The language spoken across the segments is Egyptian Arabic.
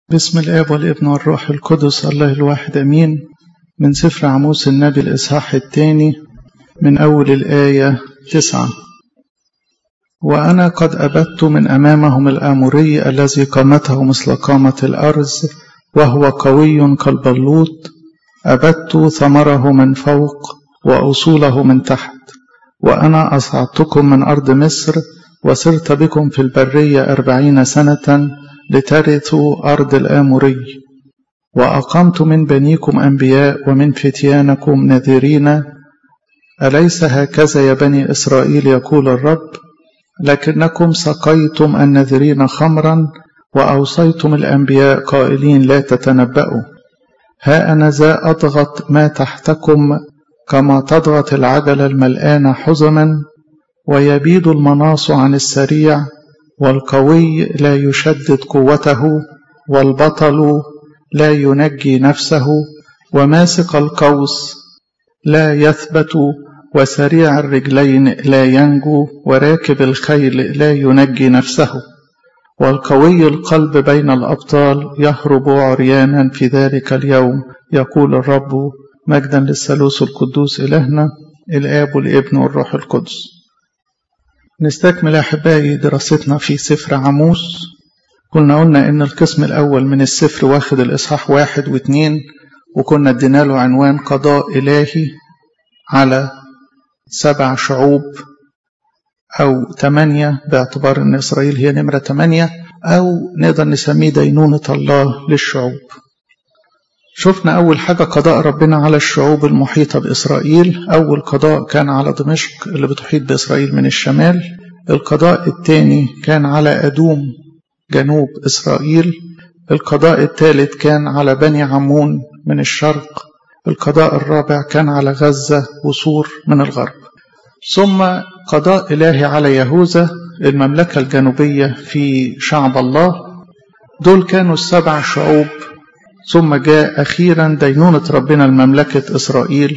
بسم الآب والابن والروح القدس الله الواحد أمين من سفر عموس النبي الإصحاح الثاني من أول الآية تسعة وأنا قد أبت من أمامهم الآموري الذي قامته مثل قامة الأرز وهو قوي كالبلوط أبت ثمره من فوق وأصوله من تحت وأنا أصعدتكم من أرض مصر وسرت بكم في البرية أربعين سنة لترثوا أرض الآموري وأقمت من بنيكم أنبياء ومن فتيانكم نذيرين أليس هكذا يا بني إسرائيل يقول الرب لكنكم سقيتم النذرين خمرا وأوصيتم الأنبياء قائلين لا تتنبأوا ها أنا ذا أضغط ما تحتكم كما تضغط العجلة الملآنة حزما ويبيد المناص عن السريع والقوي لا يشدد قوته والبطل لا ينجي نفسه وماسك القوس لا يثبت وسريع الرجلين لا ينجو وراكب الخيل لا ينجي نفسه والقوي القلب بين الأبطال يهرب عريانا في ذلك اليوم يقول الرب مجدا للثالوث القدوس إلهنا الآب والابن والروح القدس نستكمل أحبائي دراستنا في سفر عموس كنا قلنا إن القسم الأول من السفر واخد الإصحاح واحد واثنين وكنا ادينا له عنوان قضاء إلهي على سبع شعوب أو ثمانية باعتبار أن إسرائيل هي نمرة ثمانية أو نقدر نسميه دينونة الله للشعوب شفنا أول حاجة قضاء ربنا على الشعوب المحيطة بإسرائيل أول قضاء كان على دمشق اللي بتحيط بإسرائيل من الشمال القضاء الثاني كان على أدوم جنوب إسرائيل القضاء الثالث كان على بني عمون من الشرق القضاء الرابع كان على غزة وصور من الغرب ثم قضاء إلهي على يهوذا المملكة الجنوبية في شعب الله دول كانوا السبع شعوب ثم جاء أخيرا دينونة ربنا لمملكة إسرائيل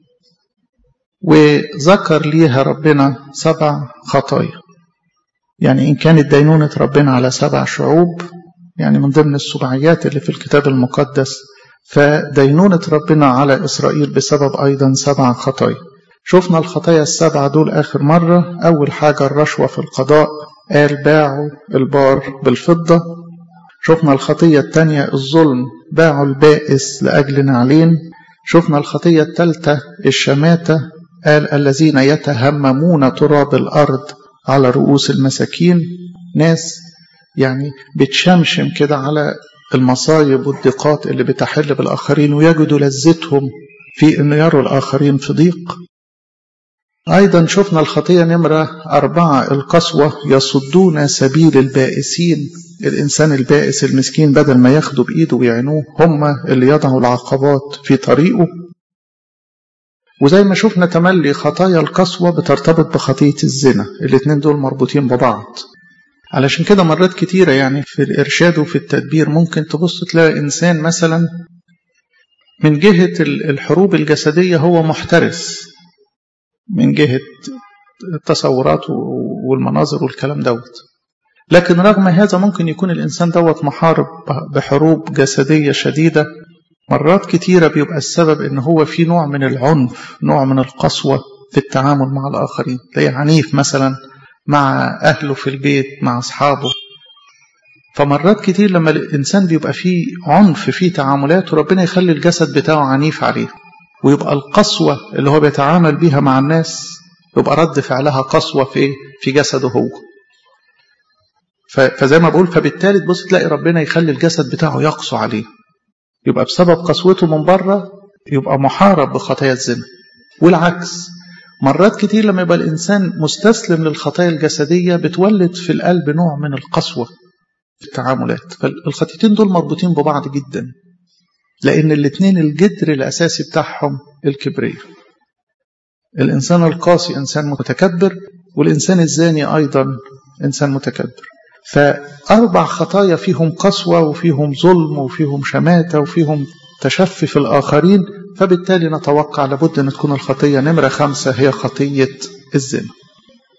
وذكر ليها ربنا سبع خطايا يعني إن كانت دينونة ربنا على سبع شعوب يعني من ضمن السبعيات اللي في الكتاب المقدس فدينونة ربنا على إسرائيل بسبب أيضا سبع خطايا شفنا الخطايا السبعة دول آخر مرة أول حاجة الرشوة في القضاء قال باعوا البار بالفضة شفنا الخطية الثانية الظلم باعوا البائس لأجل نعلين شفنا الخطية الثالثة الشماتة قال الذين يتهممون تراب الأرض على رؤوس المساكين ناس يعني بتشمشم كده على المصايب والضيقات اللي بتحل بالآخرين ويجدوا لذتهم في أن يروا الآخرين في ضيق أيضا شفنا الخطية نمرة أربعة القسوة يصدون سبيل البائسين الإنسان البائس المسكين بدل ما ياخدوا بإيده ويعينوه هم اللي يضعوا العقبات في طريقه وزي ما شفنا تملي خطايا القسوة بترتبط بخطية الزنا الاتنين دول مربوطين ببعض علشان كده مرات كتيرة يعني في الإرشاد وفي التدبير ممكن تبص تلاقي إنسان مثلا من جهة الحروب الجسدية هو محترس من جهة التصورات والمناظر والكلام دوت لكن رغم هذا ممكن يكون الإنسان دوت محارب بحروب جسدية شديدة مرات كتيرة بيبقى السبب إن هو في نوع من العنف نوع من القسوة في التعامل مع الآخرين تلاقيه عنيف مثلا مع أهله في البيت مع أصحابه فمرات كتير لما الإنسان بيبقى فيه عنف في تعاملاته ربنا يخلي الجسد بتاعه عنيف عليه ويبقى القسوة اللي هو بيتعامل بيها مع الناس يبقى رد فعلها قسوة في في جسده هو فزي ما بقول فبالتالي تبص تلاقي ربنا يخلي الجسد بتاعه يقسو عليه يبقى بسبب قسوته من بره يبقى محارب بخطايا الزنا والعكس مرات كتير لما يبقى الإنسان مستسلم للخطايا الجسدية بتولد في القلب نوع من القسوة في التعاملات فالخطيتين دول مربوطين ببعض جدا لأن الاتنين الجدر الأساسي بتاعهم الكبرية الإنسان القاسي إنسان متكبر والإنسان الزاني أيضا إنسان متكبر فأربع خطايا فيهم قسوة وفيهم ظلم وفيهم شماتة وفيهم تشفي في الآخرين فبالتالي نتوقع لابد أن تكون الخطية نمرة خمسة هي خطية الزنا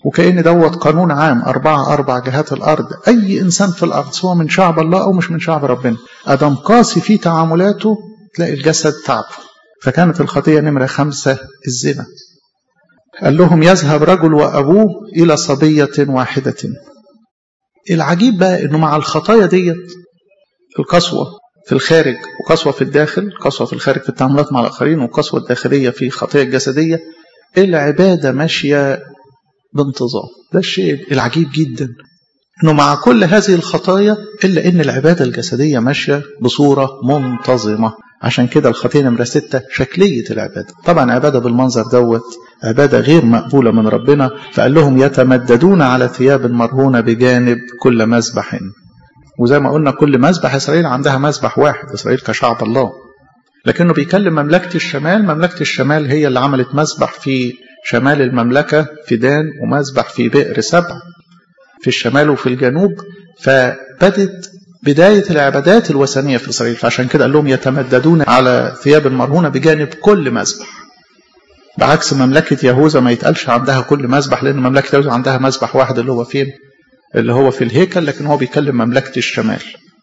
وكأن دوت قانون عام أربعة أربع جهات الأرض أي إنسان في الأرض سواء من شعب الله أو مش من شعب ربنا أدم قاسي في تعاملاته تلاقي الجسد تعبه فكانت الخطية نمرة خمسة الزنا قال لهم يذهب رجل وأبوه إلى صبية واحدة العجيب بقى إنه مع الخطايا ديت القسوة في الخارج وقسوة في الداخل قسوة في الخارج في التعاملات مع الآخرين وقسوة الداخلية في خطايا الجسدية العبادة ماشية بانتظام ده الشيء العجيب جدا انه مع كل هذه الخطايا الا ان العباده الجسديه ماشيه بصوره منتظمه عشان كده الخطيه نمره سته شكليه العباده طبعا عباده بالمنظر دوت عباده غير مقبوله من ربنا فقال لهم يتمددون على ثياب مرهونه بجانب كل مذبح وزي ما قلنا كل مذبح اسرائيل عندها مذبح واحد اسرائيل كشعب الله لكنه بيكلم مملكه الشمال مملكه الشمال هي اللي عملت مذبح في شمال المملكة في دان ومذبح في بئر سبع في الشمال وفي الجنوب فبدت بداية العبادات الوثنية في إسرائيل فعشان كده قال لهم يتمددون على ثياب المرهونة بجانب كل مذبح بعكس مملكة يهوذا ما يتقالش عندها كل مذبح لأن مملكة يهوذا عندها مذبح واحد اللي هو فين؟ اللي هو في الهيكل لكن هو بيكلم مملكة الشمال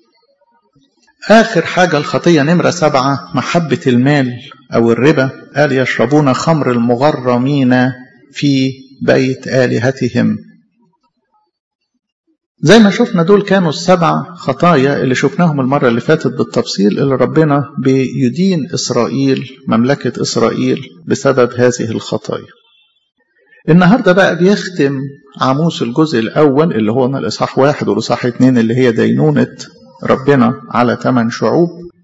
آخر حاجة الخطية نمرة سبعة محبة المال أو الربا قال يشربون خمر المغرمين في بيت آلهتهم زي ما شفنا دول كانوا السبع خطايا اللي شفناهم المرة اللي فاتت بالتفصيل اللي ربنا بيدين إسرائيل مملكة إسرائيل بسبب هذه الخطايا النهاردة بقى بيختم عاموس الجزء الأول اللي هو من الإصحاح واحد والإصحاح اتنين اللي هي دينونة ربنا على ثمان شعوب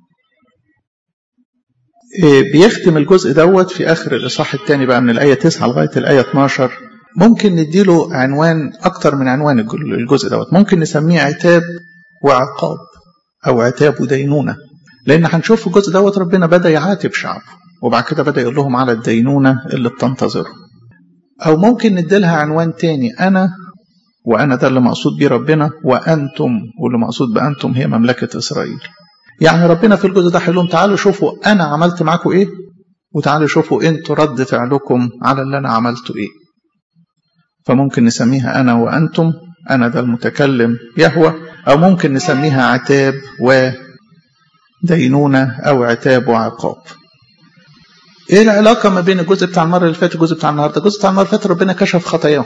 بيختم الجزء دوت في آخر الإصحاح الثاني بقى من الآية 9 لغاية الآية 12 ممكن نديله عنوان أكتر من عنوان الجزء دوت ممكن نسميه عتاب وعقاب أو عتاب ودينونة لأن هنشوف في الجزء دوت ربنا بدأ يعاتب شعبه وبعد كده بدأ يقول لهم على الدينونة اللي بتنتظره أو ممكن نديلها عنوان تاني أنا وأنا ده اللي مقصود بيه ربنا وأنتم واللي مقصود بأنتم هي مملكة إسرائيل يعني ربنا في الجزء ده هيقول لهم تعالوا شوفوا أنا عملت معاكم إيه وتعالوا شوفوا أنتوا رد فعلكم على اللي أنا عملته إيه فممكن نسميها أنا وأنتم أنا ده المتكلم يهوى أو ممكن نسميها عتاب ودينونة أو عتاب وعقاب ايه العلاقة ما بين الجزء بتاع المرة اللي فاتت والجزء بتاع النهارده؟ الجزء بتاع المرة اللي فاتت ربنا كشف خطاياهم.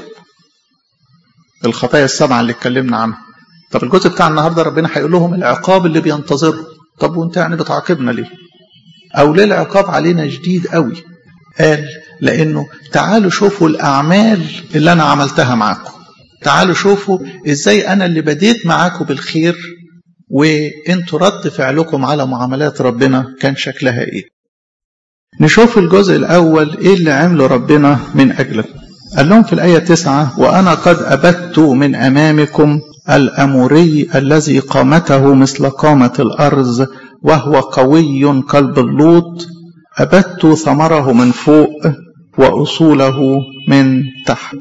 الخطايا السبعة اللي اتكلمنا عنها. طب الجزء بتاع النهارده ربنا هيقول لهم العقاب اللي بينتظرهم. طب وانت يعني بتعاقبنا ليه؟ أو ليه العقاب علينا شديد قوي؟ قال لأنه تعالوا شوفوا الأعمال اللي أنا عملتها معاكم. تعالوا شوفوا إزاي أنا اللي بديت معاكم بالخير وانتوا رد فعلكم على معاملات ربنا كان شكلها ايه نشوف الجزء الأول إيه اللي عمله ربنا من أجلك قال لهم في الآية تسعة وأنا قد أبت من أمامكم الأموري الذي قامته مثل قامة الأرز وهو قوي قلب اللوط أبت ثمره من فوق وأصوله من تحت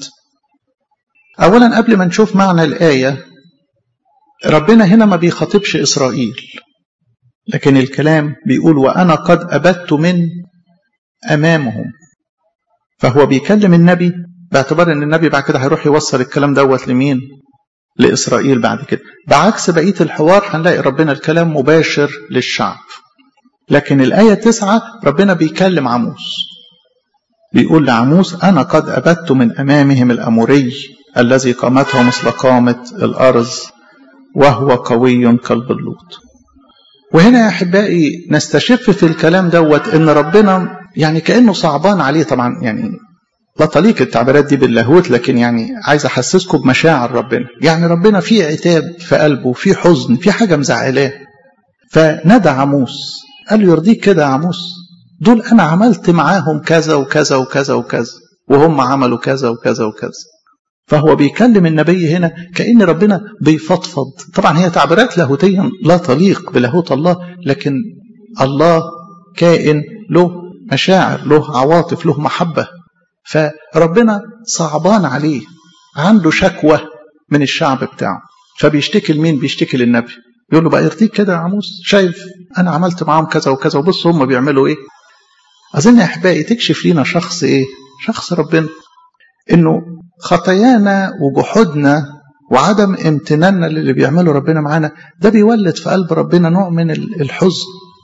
أولا قبل ما نشوف معنى الآية ربنا هنا ما بيخاطبش إسرائيل لكن الكلام بيقول وأنا قد أبت من أمامهم فهو بيكلم النبي باعتبار ان النبي بعد كده هيروح يوصل الكلام دوت لمين لإسرائيل بعد كده بعكس بقية الحوار هنلاقي ربنا الكلام مباشر للشعب لكن الآية تسعة ربنا بيكلم عموس بيقول لعموس أنا قد أبت من أمامهم الأموري الذي قامته مثل قامة الأرز وهو قوي كلب اللوط وهنا يا أحبائي نستشف في الكلام دوت إن ربنا يعني كأنه صعبان عليه طبعا يعني لا تليق التعبيرات دي باللاهوت لكن يعني عايز احسسكم بمشاعر ربنا يعني ربنا في عتاب في قلبه في حزن في حاجه مزعلاه فنادى عموس قال له يرضيك كده يا عموس دول انا عملت معاهم كذا وكذا وكذا وكذا وهم عملوا كذا وكذا وكذا فهو بيكلم النبي هنا كأن ربنا بيفضفض طبعا هي تعبيرات لاهوتيا لا تليق بلاهوت الله لكن الله كائن له مشاعر له عواطف له محبة فربنا صعبان عليه عنده شكوى من الشعب بتاعه فبيشتكي لمين بيشتكي للنبي يقول له بقى يرضيك كده يا عموس شايف انا عملت معاهم كذا وكذا وبص هم بيعملوا ايه اظن يا احبائي تكشف لينا شخص ايه شخص ربنا انه خطايانا وجحودنا وعدم امتناننا للي بيعمله ربنا معانا ده بيولد في قلب ربنا نوع من الحزن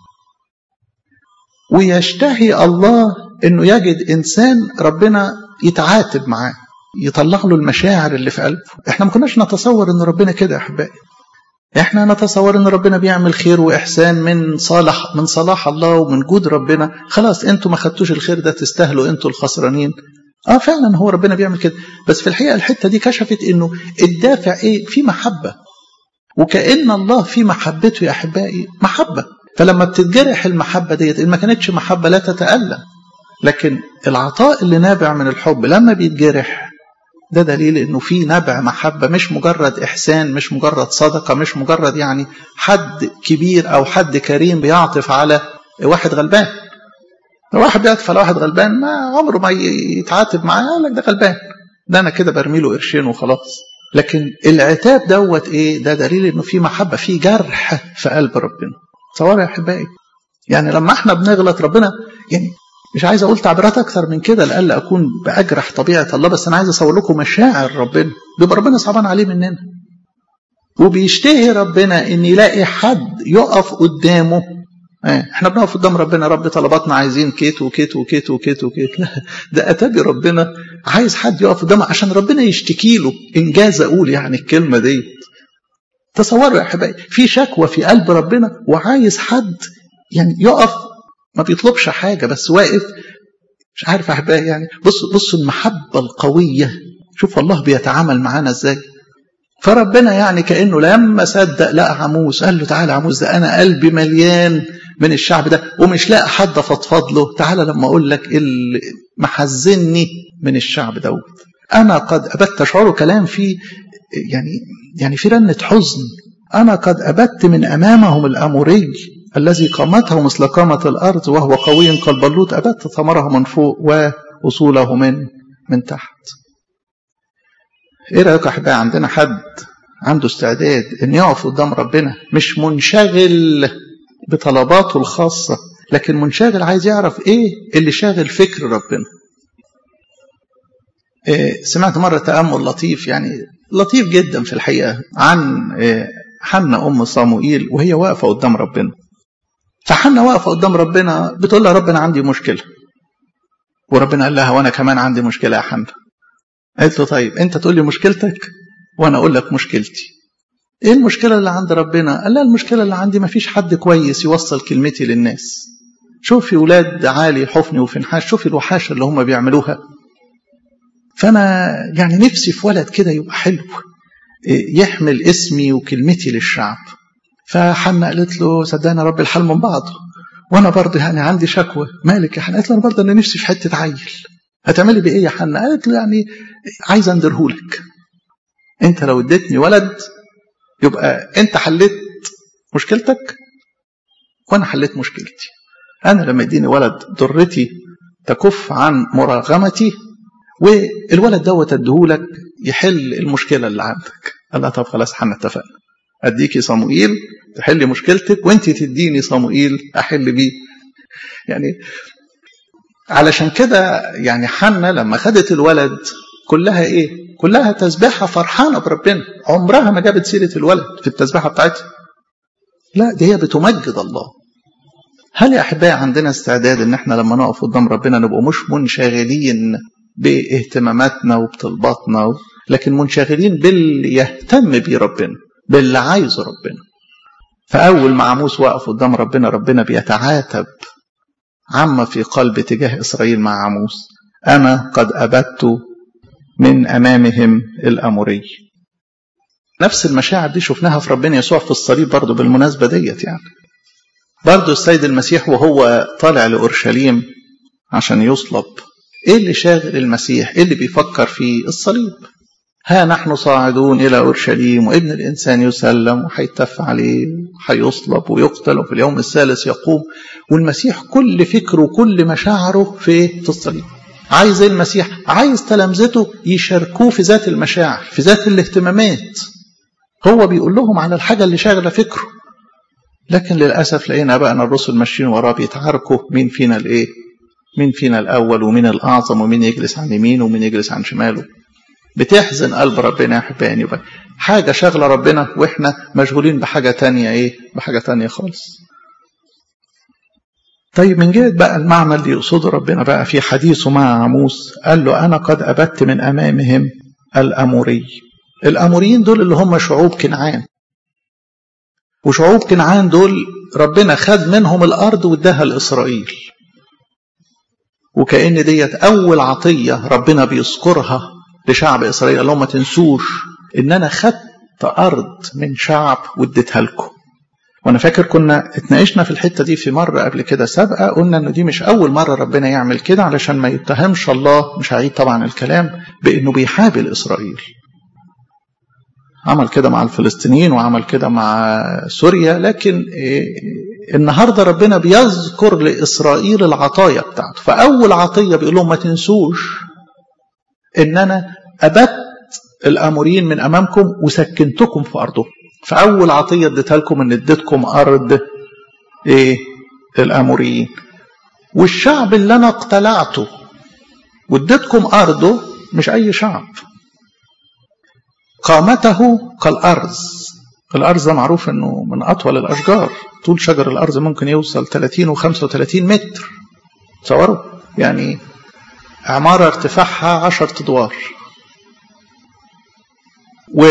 ويشتهي الله انه يجد انسان ربنا يتعاتب معاه يطلع له المشاعر اللي في قلبه احنا ما كناش نتصور ان ربنا كده يا احبائي احنا نتصور ان ربنا بيعمل خير واحسان من صالح من صلاح الله ومن جود ربنا خلاص انتوا ما خدتوش الخير ده تستاهلوا انتوا الخسرانين اه فعلا هو ربنا بيعمل كده بس في الحقيقه الحته دي كشفت انه الدافع ايه في محبه وكأن الله في محبته يا احبائي محبه فلما بتتجرح المحبه ديت ان ما كانتش محبه لا تتألم لكن العطاء اللي نابع من الحب لما بيتجرح ده دليل انه في نبع محبه مش مجرد احسان مش مجرد صدقه مش مجرد يعني حد كبير او حد كريم بيعطف على واحد غلبان لو واحد بيعطف على واحد غلبان ما عمره ما يتعاتب معاه يقول لك ده غلبان ده انا كده برمي له قرشين وخلاص لكن العتاب دوت ايه ده دليل انه في محبه في جرح في قلب ربنا تصوروا يا احبائي يعني لما احنا بنغلط ربنا يعني مش عايز اقول تعبيرات اكثر من كده لألا اكون باجرح طبيعه الله بس انا عايز اصور لكم مشاعر ربنا بيبقى ربنا صعبان عليه مننا وبيشتهي ربنا ان يلاقي حد يقف قدامه احنا بنقف قدام ربنا رب طلباتنا عايزين كيت وكيت وكيت وكيت وكيت لا ده اتابي ربنا عايز حد يقف قدامه عشان ربنا يشتكي له انجاز اقول يعني الكلمه دي تصوروا يا احبائي في شكوى في قلب ربنا وعايز حد يعني يقف ما بيطلبش حاجه بس واقف مش عارف احبائي يعني بصوا بصوا المحبه القويه شوف الله بيتعامل معانا ازاي فربنا يعني كانه لما صدق لقى عموس قال له تعالى عموس ده انا قلبي مليان من الشعب ده ومش لاقي حد افضفض له تعالى لما اقول لك اللي محزني من الشعب دوت انا قد ابت تشعروا كلام فيه يعني يعني في رنه حزن انا قد ابت من امامهم الاموري الذي قامته مثل قامة الأرض وهو قوي كالبلوط أبت ثمره من فوق وأصوله من من تحت إيه رأيك يا أحبائي عندنا حد عنده استعداد إن يقف قدام ربنا مش منشغل بطلباته الخاصة لكن منشغل عايز يعرف إيه اللي شاغل فكر ربنا إيه سمعت مرة تأمل لطيف يعني لطيف جدا في الحقيقة عن إيه حنا أم صاموئيل وهي واقفة قدام ربنا فحنا واقفه قدام ربنا بتقول له يا رب انا عندي مشكله وربنا قال لها وانا كمان عندي مشكله يا حنا قالت له طيب انت تقول لي مشكلتك وانا اقول لك مشكلتي ايه المشكله اللي عند ربنا قال لها المشكله اللي عندي ما فيش حد كويس يوصل كلمتي للناس شوفي ولاد عالي حفني وفنحاس شوفي الوحاشه اللي هم بيعملوها فانا يعني نفسي في ولد كده يبقى حلو يحمل اسمي وكلمتي للشعب فحنا قالت له صدقني رب الحال من بعضه وانا برضه يعني عندي شكوى مالك يا حنا قالت له انا برضه انا نفسي في حته عيل هتعملي بايه يا حنا قالت له يعني عايز اندرهولك انت لو اديتني ولد يبقى انت حليت مشكلتك وانا حليت مشكلتي انا لما يديني ولد ضرتي تكف عن مراغمتي والولد دوت اديهولك يحل المشكله اللي عندك قال لها طب خلاص حنا اتفقنا اديكي صموئيل تحلي مشكلتك وانت تديني صموئيل احل بيه يعني علشان كده يعني حنا لما خدت الولد كلها ايه كلها تسبيحة فرحانة بربنا عمرها ما جابت سيرة الولد في التسبيحة بتاعتها لا دي هي بتمجد الله هل يا احبائي عندنا استعداد ان احنا لما نقف قدام ربنا نبقى مش منشغلين باهتماماتنا وبطلباتنا لكن منشغلين باللي يهتم بيه ربنا باللي عايزه ربنا فأول ما عموس وقف قدام ربنا ربنا بيتعاتب عما في قلب تجاه إسرائيل مع عموس أنا قد أبدت من أمامهم الأموري نفس المشاعر دي شفناها في ربنا يسوع في الصليب برضه بالمناسبة ديت يعني برضه السيد المسيح وهو طالع لأورشليم عشان يصلب ايه اللي شاغل المسيح ايه اللي بيفكر فيه الصليب ها نحن صاعدون إلى أورشليم وابن الإنسان يسلم وهيتف عليه وهيصلب ويقتل وفي اليوم الثالث يقوم والمسيح كل فكره وكل مشاعره في في الصليب عايز ايه المسيح عايز تلامذته يشاركوه في ذات المشاعر في ذات الاهتمامات هو بيقول لهم على الحاجة اللي شاغلة فكره لكن للأسف لقينا بقى الرسل ماشيين وراه بيتعاركوا مين فينا الإيه مين فينا الأول ومين الأعظم ومين يجلس عن يمينه ومين يجلس عن شماله بتحزن قلب ربنا يا احبائي يبقى حاجه شغله ربنا واحنا مشغولين بحاجه تانية ايه بحاجه تانية خالص طيب من جهه بقى المعنى اللي يقصده ربنا بقى في حديثه مع عموس قال له انا قد ابت من امامهم الاموري الاموريين دول اللي هم شعوب كنعان وشعوب كنعان دول ربنا خد منهم الارض واداها لاسرائيل وكأن ديت أول عطية ربنا بيذكرها لشعب إسرائيل قال لهم ما تنسوش إن أنا خدت أرض من شعب واديتها لكم. وأنا فاكر كنا اتناقشنا في الحتة دي في مرة قبل كده سابقة قلنا إن دي مش أول مرة ربنا يعمل كده علشان ما يتهمش الله مش هعيد طبعا الكلام بإنه بيحابل إسرائيل. عمل كده مع الفلسطينيين وعمل كده مع سوريا لكن النهارده ربنا بيذكر لاسرائيل العطايا بتاعته فاول عطيه بيقول لهم ما تنسوش ان انا ابت الاموريين من امامكم وسكنتكم في ارضهم فاول عطيه اديتها لكم ان اديتكم ارض ايه الاموريين والشعب اللي انا اقتلعته واديتكم ارضه مش اي شعب قامته كالارز الارز ده معروف انه من اطول الاشجار طول شجر الارز ممكن يوصل 30 و35 متر تصوروا يعني عمارة ارتفاعها 10 ادوار و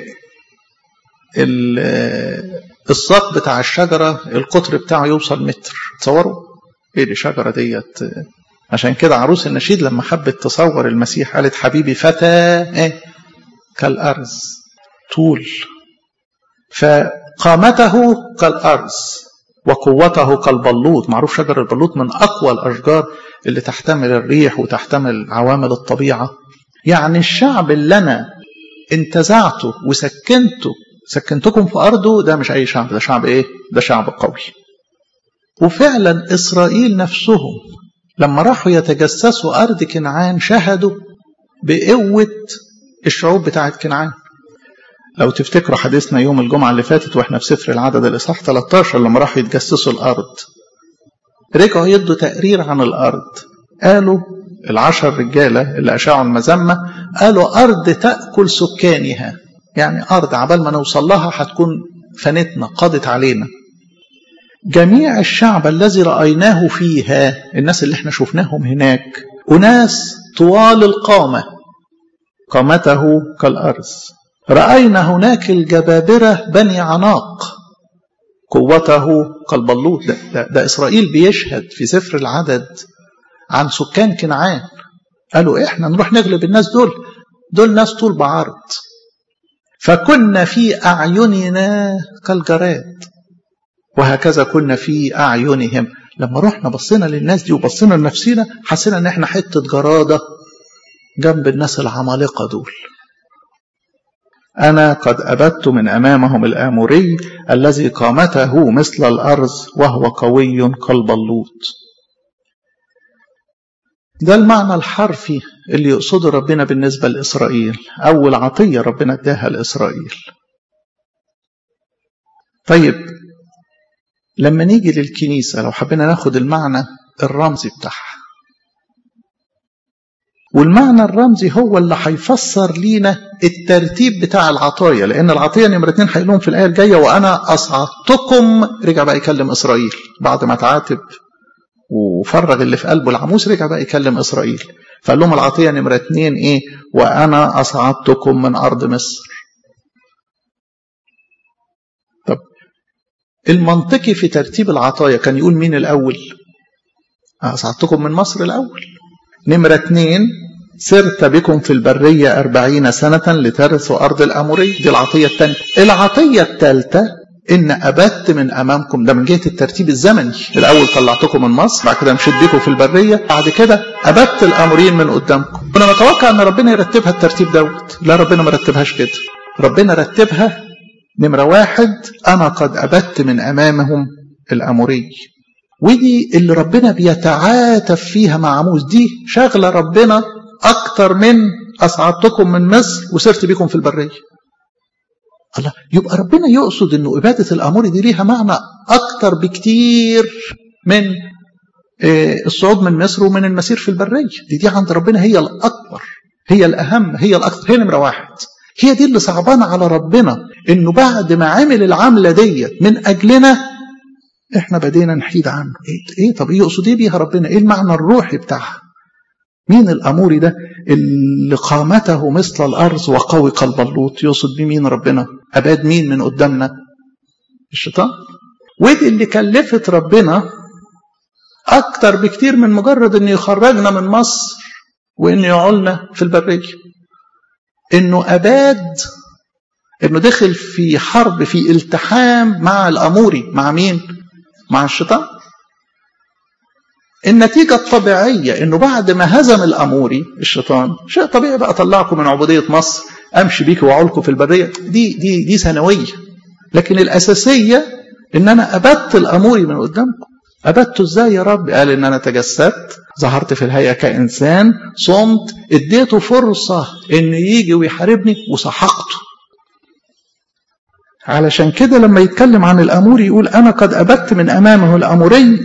الساق بتاع الشجرة القطر بتاعه يوصل متر تصوروا ايه دي شجرة ديت عشان كده عروس النشيد لما حبت تصور المسيح قالت حبيبي فتى ايه كالأرز طول فقامته كالأرز وقوته كالبلوط معروف شجر البلوط من أقوى الأشجار اللي تحتمل الريح وتحتمل عوامل الطبيعة يعني الشعب اللي أنا انتزعته وسكنته سكنتكم في أرضه ده مش أي شعب ده شعب إيه؟ ده شعب قوي وفعلا إسرائيل نفسهم لما راحوا يتجسسوا أرض كنعان شهدوا بقوة الشعوب بتاعت كنعان لو تفتكروا حديثنا يوم الجمعة اللي فاتت واحنا في سفر العدد الإصحاح 13 لما راحوا يتجسسوا الأرض رجعوا يدوا تقرير عن الأرض قالوا العشر رجالة اللي أشاعوا المذمة قالوا أرض تأكل سكانها يعني أرض عبال ما نوصل لها هتكون فنتنا قضت علينا جميع الشعب الذي رأيناه فيها الناس اللي احنا شفناهم هناك أناس طوال القامة قامته كالأرز رأينا هناك الجبابرة بني عناق قوته كالبلوط ده, ده, ده إسرائيل بيشهد في سفر العدد عن سكان كنعان قالوا إحنا نروح نغلب الناس دول دول ناس طول بعرض فكنا في أعيننا كالجراد وهكذا كنا في أعينهم لما رحنا بصينا للناس دي وبصينا لنفسنا حسينا ان احنا حتة جرادة جنب الناس العمالقة دول أنا قد أبدت من أمامهم الآموري الذي قامته مثل الأرز وهو قوي كالبلوط ده المعنى الحرفي اللي يقصده ربنا بالنسبة لإسرائيل أول عطية ربنا اداها لإسرائيل طيب لما نيجي للكنيسة لو حبينا ناخد المعنى الرمزي بتاعها والمعنى الرمزي هو اللي هيفسر لينا الترتيب بتاع العطايا لان العطيه نمره اتنين هيقولهم في الايه الجايه وانا اصعدتكم رجع بقى يكلم اسرائيل بعد ما تعاتب وفرغ اللي في قلبه العموس رجع بقى يكلم اسرائيل فقال لهم العطيه نمره اتنين ايه وانا اصعدتكم من ارض مصر طب المنطقي في ترتيب العطايا كان يقول مين الاول اصعدتكم من مصر الاول نمرة اتنين سرت بكم في البرية أربعين سنة لترثوا أرض الأموري دي العطية الثانية العطية الثالثة إن أبت من أمامكم ده من جهة الترتيب الزمني الأول طلعتكم من مصر بعد كده مشيت بيكم في البرية بعد كده أبت الأموريين من قدامكم أنا متوقع أن ربنا يرتبها الترتيب دوت لا ربنا ما رتبهاش كده ربنا رتبها نمرة واحد أنا قد أبت من أمامهم الأموري ودي اللي ربنا بيتعاتف فيها مع عموس دي شغلة ربنا أكتر من أصعدتكم من مصر وسرت بكم في البرية الله يبقى ربنا يقصد انه إبادة الأمور دي ليها معنى أكتر بكتير من الصعود من مصر ومن المسير في البرية دي دي عند ربنا هي الأكبر هي الأهم هي الأكثر هي نمرة واحد هي دي اللي صعبانة على ربنا إنه بعد ما عمل العملة ديت من أجلنا إحنا بدينا نحيد عنه إيه, إيه طب يقصد إيه بيها ربنا إيه المعنى الروحي بتاعها مين الأموري ده اللي قامته مثل الأرض وقوي قلب اللوط يقصد بيه مين ربنا أباد مين من قدامنا الشيطان ودي اللي كلفت ربنا أكتر بكتير من مجرد إنه يخرجنا من مصر وإنه يعولنا في البرية إنه أباد إنه دخل في حرب في التحام مع الأموري مع مين؟ مع الشيطان النتيجة الطبيعية إنه بعد ما هزم الأموري الشيطان شيء طبيعي بقى أطلعكم من عبودية مصر أمشي بيك وأعولكم في البرية دي دي دي ثانوية لكن الأساسية إن أنا أبدت الأموري من قدامكم أبدته إزاي يا رب؟ قال إن أنا تجسدت ظهرت في الهيئة كإنسان صمت اديته فرصة إن يجي ويحاربني وسحقته علشان كده لما يتكلم عن الأموري يقول أنا قد أبدت من أمامه الأموري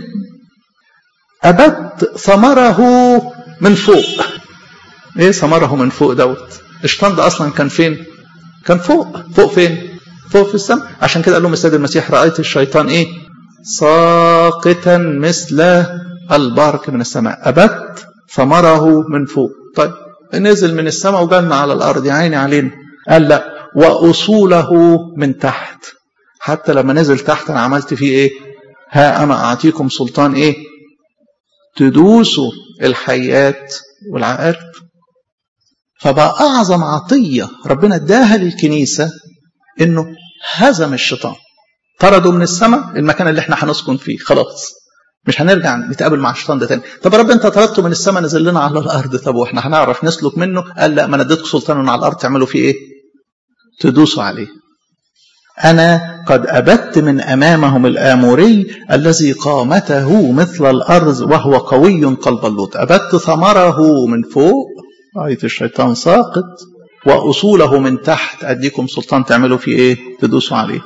أبدت ثمره من فوق إيه ثمره من فوق دوت الشيطان ده أصلا كان فين كان فوق فوق فين فوق في السماء عشان كده قال لهم السيد المسيح رأيت الشيطان إيه ساقطا مثل البرق من السماء أبت ثمره من فوق طيب نزل من السماء وجالنا على الأرض يا عيني علينا قال لا وأصوله من تحت حتى لما نزل تحت أنا عملت فيه إيه ها أنا أعطيكم سلطان إيه تدوسوا الحيات والعقارب فبقى أعظم عطية ربنا اداها للكنيسة إنه هزم الشيطان طرده من السماء المكان اللي احنا هنسكن فيه خلاص مش هنرجع نتقابل مع الشيطان ده تاني طب يا رب انت طردته من السماء نزل لنا على الارض طب واحنا هنعرف نسلك منه قال لا ما انا اديتكم سلطان على الارض تعملوا فيه ايه تدوسوا عليه انا قد ابت من امامهم الاموري الذي قامته مثل الارض وهو قوي قلب اللوط ابت ثمره من فوق آية الشيطان ساقط وأصوله من تحت أديكم سلطان تعملوا فيه إيه تدوسوا عليه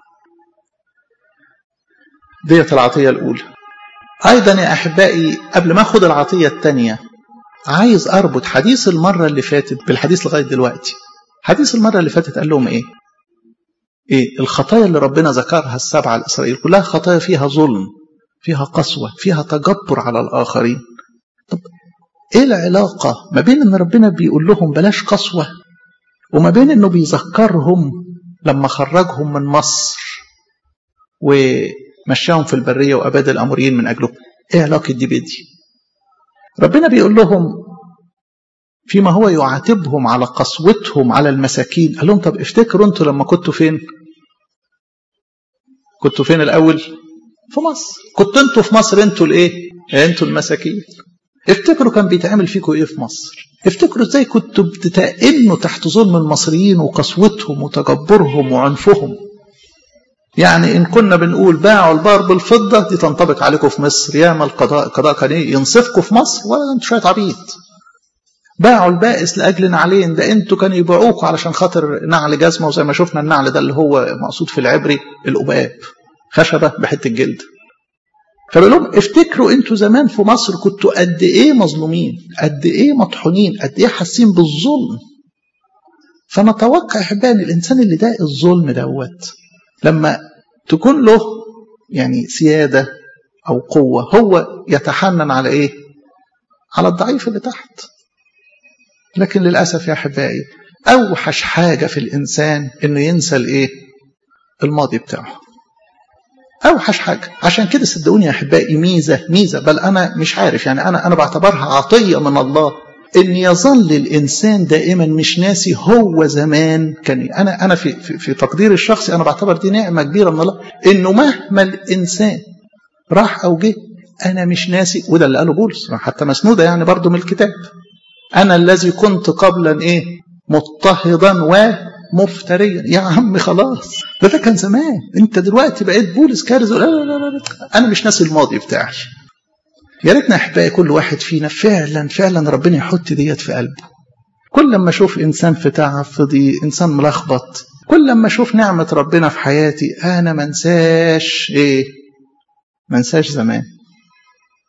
ديت العطية الأولى أيضا يا أحبائي قبل ما أخد العطية الثانية عايز أربط حديث المرة اللي فاتت بالحديث لغاية دلوقتي حديث المرة اللي فاتت قال لهم إيه إيه الخطايا اللي ربنا ذكرها السبعة الإسرائيل كلها خطايا فيها ظلم فيها قسوة فيها تجبر على الآخرين طب إيه العلاقة ما بين إن ربنا بيقول لهم بلاش قسوة وما بين إنه بيذكرهم لما خرجهم من مصر ومشاهم في البرية وأباد الأموريين من أجله إيه علاقة دي بدي ربنا بيقول لهم فيما هو يعاتبهم على قسوتهم على المساكين قال لهم طب افتكروا انتوا لما كنتوا فين كنتوا فين الاول في مصر كنتوا انتوا في مصر انتوا الايه انتوا المساكين افتكروا كان بيتعمل فيكم ايه في مصر افتكروا ازاي كنتوا بتتأنوا تحت ظلم المصريين وقسوتهم وتجبرهم وعنفهم يعني ان كنا بنقول باعوا البار بالفضه دي تنطبق عليكم في مصر ياما القضاء القضاء كان ايه ينصفكم في مصر ولا انتوا شويه عبيط باعوا البائس لاجل نعلين ده انتوا كانوا يبيعوكوا علشان خاطر نعل جزمه وزي ما شفنا النعل ده اللي هو مقصود في العبري القباب خشبه بحته جلد فبقول لهم افتكروا انتوا زمان في مصر كنتوا قد ايه مظلومين قد ايه مطحونين قد ايه حاسين بالظلم فنتوقع احبائي ان الانسان اللي ده الظلم دوت لما تكون له يعني سياده او قوه هو يتحنن على ايه على الضعيف اللي تحت لكن للاسف يا احبائي اوحش حاجه في الانسان انه ينسى الايه الماضي بتاعه اوحش حاجه عشان كده صدقوني يا احبائي ميزه ميزه بل انا مش عارف يعني انا انا بعتبرها عطيه من الله ان يظل الانسان دائما مش ناسي هو زمان كان انا انا في في, في تقديري الشخصي انا بعتبر دي نعمه كبيره من الله انه مهما الانسان راح او جه انا مش ناسي وده اللي قاله بولس حتى مسنوده يعني برضه من الكتاب انا الذي كنت قبلا ايه مضطهدا و مفتريا يا عم خلاص ده ده كان زمان انت دلوقتي بقيت بولس كارز لا لا لا لا انا مش ناسي الماضي بتاعي يا ريتنا احبائي كل واحد فينا فعلا فعلا ربنا يحط ديت في قلبه كل لما اشوف انسان في تعب في ضيق انسان ملخبط كل لما اشوف نعمه ربنا في حياتي انا ما انساش ايه ما انساش زمان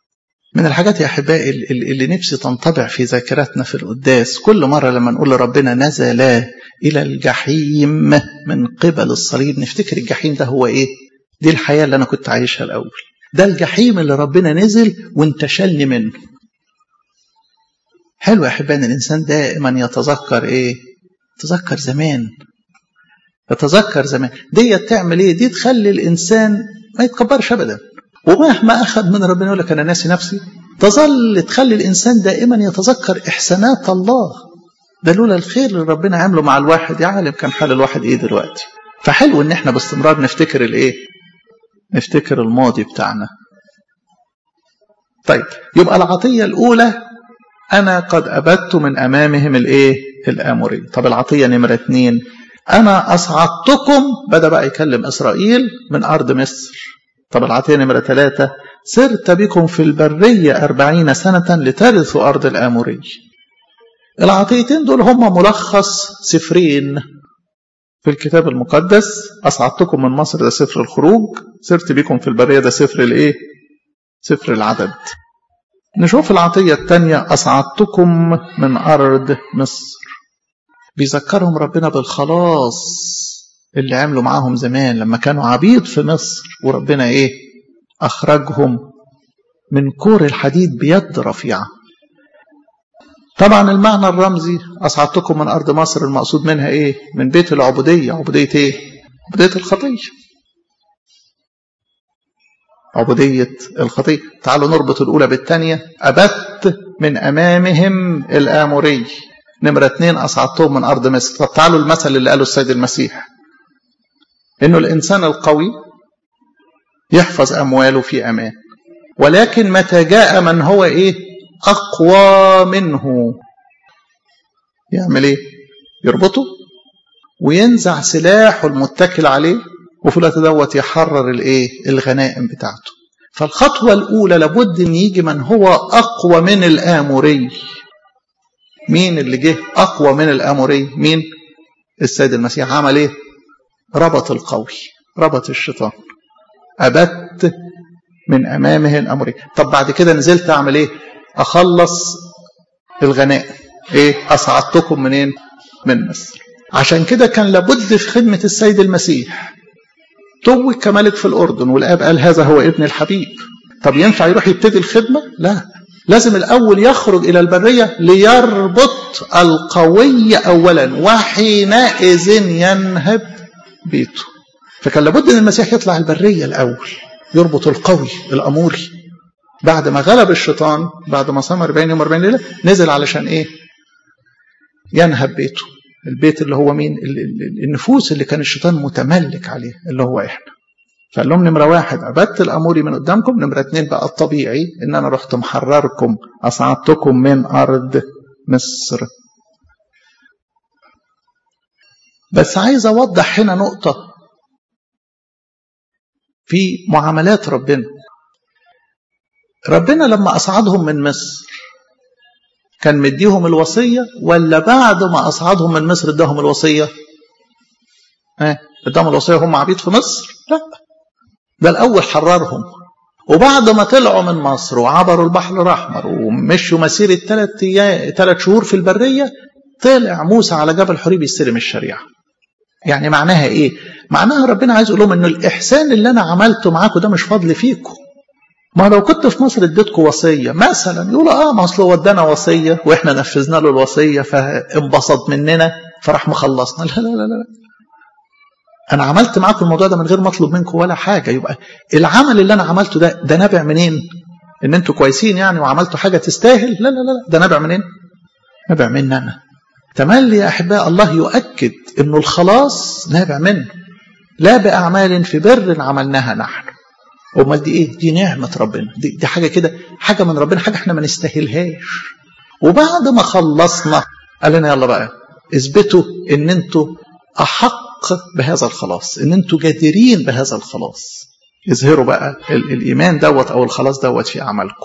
من الحاجات يا أحبائي اللي نفسي تنطبع في ذاكرتنا في القداس كل مرة لما نقول لربنا نزل إلى الجحيم من قبل الصليب نفتكر الجحيم ده هو إيه دي الحياة اللي أنا كنت عايشها الأول ده الجحيم اللي ربنا نزل وانتشلني منه حلو يا أحبائي أن الإنسان دائما يتذكر إيه يتذكر زمان يتذكر زمان دي تعمل إيه دي تخلي الإنسان ما يتكبرش أبدا ومهما أخذ من ربنا يقول لك أنا ناسي نفسي تظل تخلي الإنسان دائما يتذكر إحسانات الله ده لولا الخير اللي ربنا عامله مع الواحد يعلم كان حال الواحد إيه دلوقتي فحلو إن إحنا باستمرار نفتكر الإيه نفتكر الماضي بتاعنا طيب يبقى العطية الأولى أنا قد أبدت من أمامهم الإيه الآمري طب العطية نمرة اتنين أنا أصعدتكم بدأ بقى يكلم إسرائيل من أرض مصر طب العطية نمرة ثلاثة سرت بكم في البرية أربعين سنة لترثوا أرض الآموري العطيتين دول هم ملخص سفرين في الكتاب المقدس أصعدتكم من مصر ده سفر الخروج سرت بكم في البرية ده سفر الإيه سفر العدد نشوف العطية الثانية أصعدتكم من أرض مصر بيذكرهم ربنا بالخلاص اللي عملوا معاهم زمان لما كانوا عبيد في مصر وربنا ايه اخرجهم من كور الحديد بيد رفيعه طبعا المعنى الرمزي اصعدتكم من ارض مصر المقصود منها ايه من بيت العبوديه عبوديه ايه عبوديه الخطيه عبودية الخطية تعالوا نربط الأولى بالثانية أبت من أمامهم الآموري نمرة اثنين أصعدتهم من أرض مصر طب تعالوا المثل اللي قاله السيد المسيح انه الانسان القوي يحفظ امواله في امان ولكن متى جاء من هو ايه اقوى منه يعمل ايه يربطه وينزع سلاحه المتكل عليه وفي الوقت دوت يحرر الايه الغنائم بتاعته فالخطوة الأولى لابد أن يجي من هو أقوى من الآموري مين اللي جه أقوى من الآموري مين السيد المسيح عمل إيه ربط القوي ربط الشيطان أبت من أمامه الأمر طب بعد كده نزلت أعمل إيه أخلص الغنائم إيه أصعدتكم منين من مصر عشان كده كان لابد في خدمة السيد المسيح توج كملك في الأردن والآب قال هذا هو ابن الحبيب طب ينفع يروح يبتدي الخدمة لا لازم الأول يخرج إلى البرية ليربط القوي أولا وحينئذ ينهب بيته فكان لابد ان المسيح يطلع البريه الاول يربط القوي الاموري بعد ما غلب الشيطان بعد ما صام 40 يوم 40 ليله نزل علشان ايه؟ ينهب بيته البيت اللي هو مين؟ النفوس اللي كان الشيطان متملك عليه اللي هو احنا فقال لهم نمره واحد عبدت الاموري من قدامكم نمره اثنين بقى الطبيعي ان انا رحت محرركم اصعدتكم من ارض مصر بس عايز اوضح هنا نقطة في معاملات ربنا ربنا لما أصعدهم من مصر كان مديهم الوصية ولا بعد ما أصعدهم من مصر اداهم الوصية ها اداهم الوصية هم عبيد في مصر لا ده الأول حررهم وبعد ما طلعوا من مصر وعبروا البحر الأحمر ومشوا مسيرة ثلاث ثلاث شهور في البرية طلع موسى على جبل حريب يستلم الشريعة يعني معناها ايه معناها ربنا عايز يقول لهم ان الاحسان اللي انا عملته معاكم ده مش فضل فيكم ما لو كنت في مصر اديتكم وصيه مثلا يقولوا اه ما اصل ودانا وصيه واحنا نفذنا له الوصيه فانبسط مننا فراح مخلصنا لا لا لا لا انا عملت معاكم الموضوع ده من غير ما اطلب منكم ولا حاجه يبقى العمل اللي انا عملته ده ده نابع منين ان انتوا كويسين يعني وعملتوا حاجه تستاهل لا لا لا ده نابع منين نابع مني انا تملي يا احباء الله يؤكد انه الخلاص نابع منه لا باعمال في بر عملناها نحن امال دي ايه دي نعمه ربنا دي, دي حاجه كده حاجه من ربنا حاجه احنا ما نستاهلهاش وبعد ما خلصنا قال لنا يلا بقى اثبتوا ان انتوا احق بهذا الخلاص ان انتوا جادرين بهذا الخلاص اظهروا بقى الايمان دوت او الخلاص دوت في اعمالكم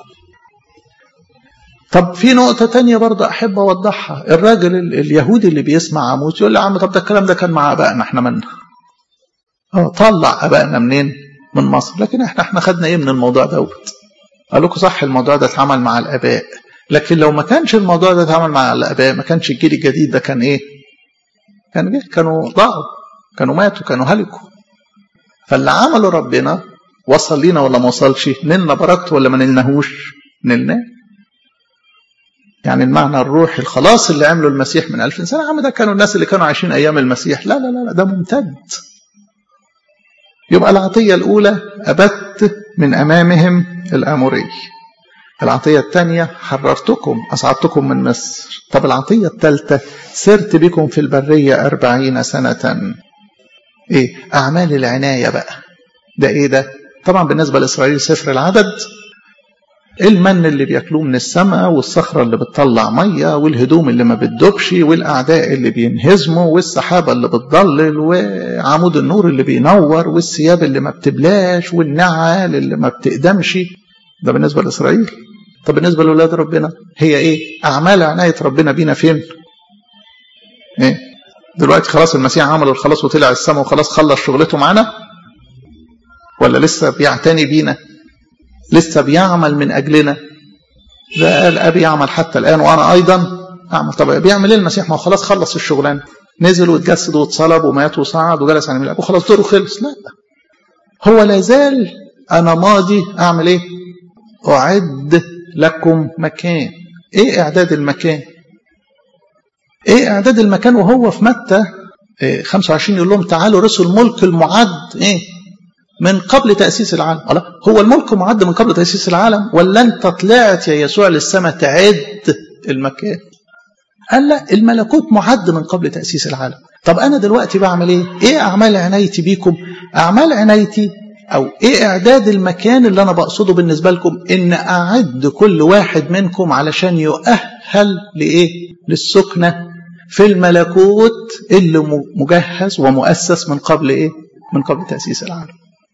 طب في نقطة تانية برضه أحب أوضحها الراجل اليهودي اللي بيسمع عموس يقول لي يا عم طب ده الكلام ده كان مع أبائنا إحنا مالنا اه طلع أبائنا منين من مصر لكن إحنا إحنا خدنا إيه من الموضوع دوت قال لكم صح الموضوع ده اتعمل مع الآباء لكن لو ما كانش الموضوع ده اتعمل مع الآباء ما كانش الجيل الجديد ده كان إيه؟ كان جه كانوا ضاعوا كانوا ماتوا كانوا هلكوا فاللي عمله ربنا وصل لينا ولا ما وصلش نلنا بركته ولا ما نلناهوش نلناه يعني المعنى الروحي الخلاص اللي عمله المسيح من ألف سنة عم ده كانوا الناس اللي كانوا عايشين أيام المسيح لا لا لا ده ممتد يبقى العطية الأولى أبت من أمامهم الأموري العطية الثانية حررتكم أصعدتكم من مصر طب العطية الثالثة سرت بكم في البرية أربعين سنة إيه أعمال العناية بقى ده إيه ده طبعا بالنسبة لإسرائيل سفر العدد المن اللي بياكلوه من السماء والصخرة اللي بتطلع مية والهدوم اللي ما بتدوبش والأعداء اللي بينهزموا والسحابة اللي بتضلل وعمود النور اللي بينور والثياب اللي ما بتبلاش والنعال اللي ما بتقدمش ده بالنسبة لإسرائيل طب بالنسبة لأولاد ربنا هي إيه أعمال عناية ربنا بينا فين إيه دلوقتي خلاص المسيح عمل الخلاص وطلع السماء وخلاص خلص شغلته معانا ولا لسه بيعتني بينا لسه بيعمل من أجلنا ده قال أبي يعمل حتى الآن وأنا أيضا أعمل طب بيعمل إيه المسيح ما هو خلاص خلص الشغلانة نزل واتجسد واتصلب ومات وصعد وجلس عن الأب وخلاص دوره خلص لا هو لازال أنا ماضي أعمل إيه أعد لكم مكان إيه إعداد المكان إيه إعداد المكان وهو في متى 25 يقول لهم تعالوا رسل الملك المعد إيه من قبل تأسيس العالم الله هو الملك معد من قبل تأسيس العالم ولا أنت طلعت يا يسوع للسماء تعد المكان قال لا الملكوت معد من قبل تأسيس العالم طب أنا دلوقتي بعمل إيه إيه أعمال عنايتي بيكم أعمال عنايتي أو إيه إعداد المكان اللي أنا بقصده بالنسبة لكم إن أعد كل واحد منكم علشان يؤهل لإيه للسكنة في الملكوت اللي مجهز ومؤسس من قبل إيه من قبل تأسيس العالم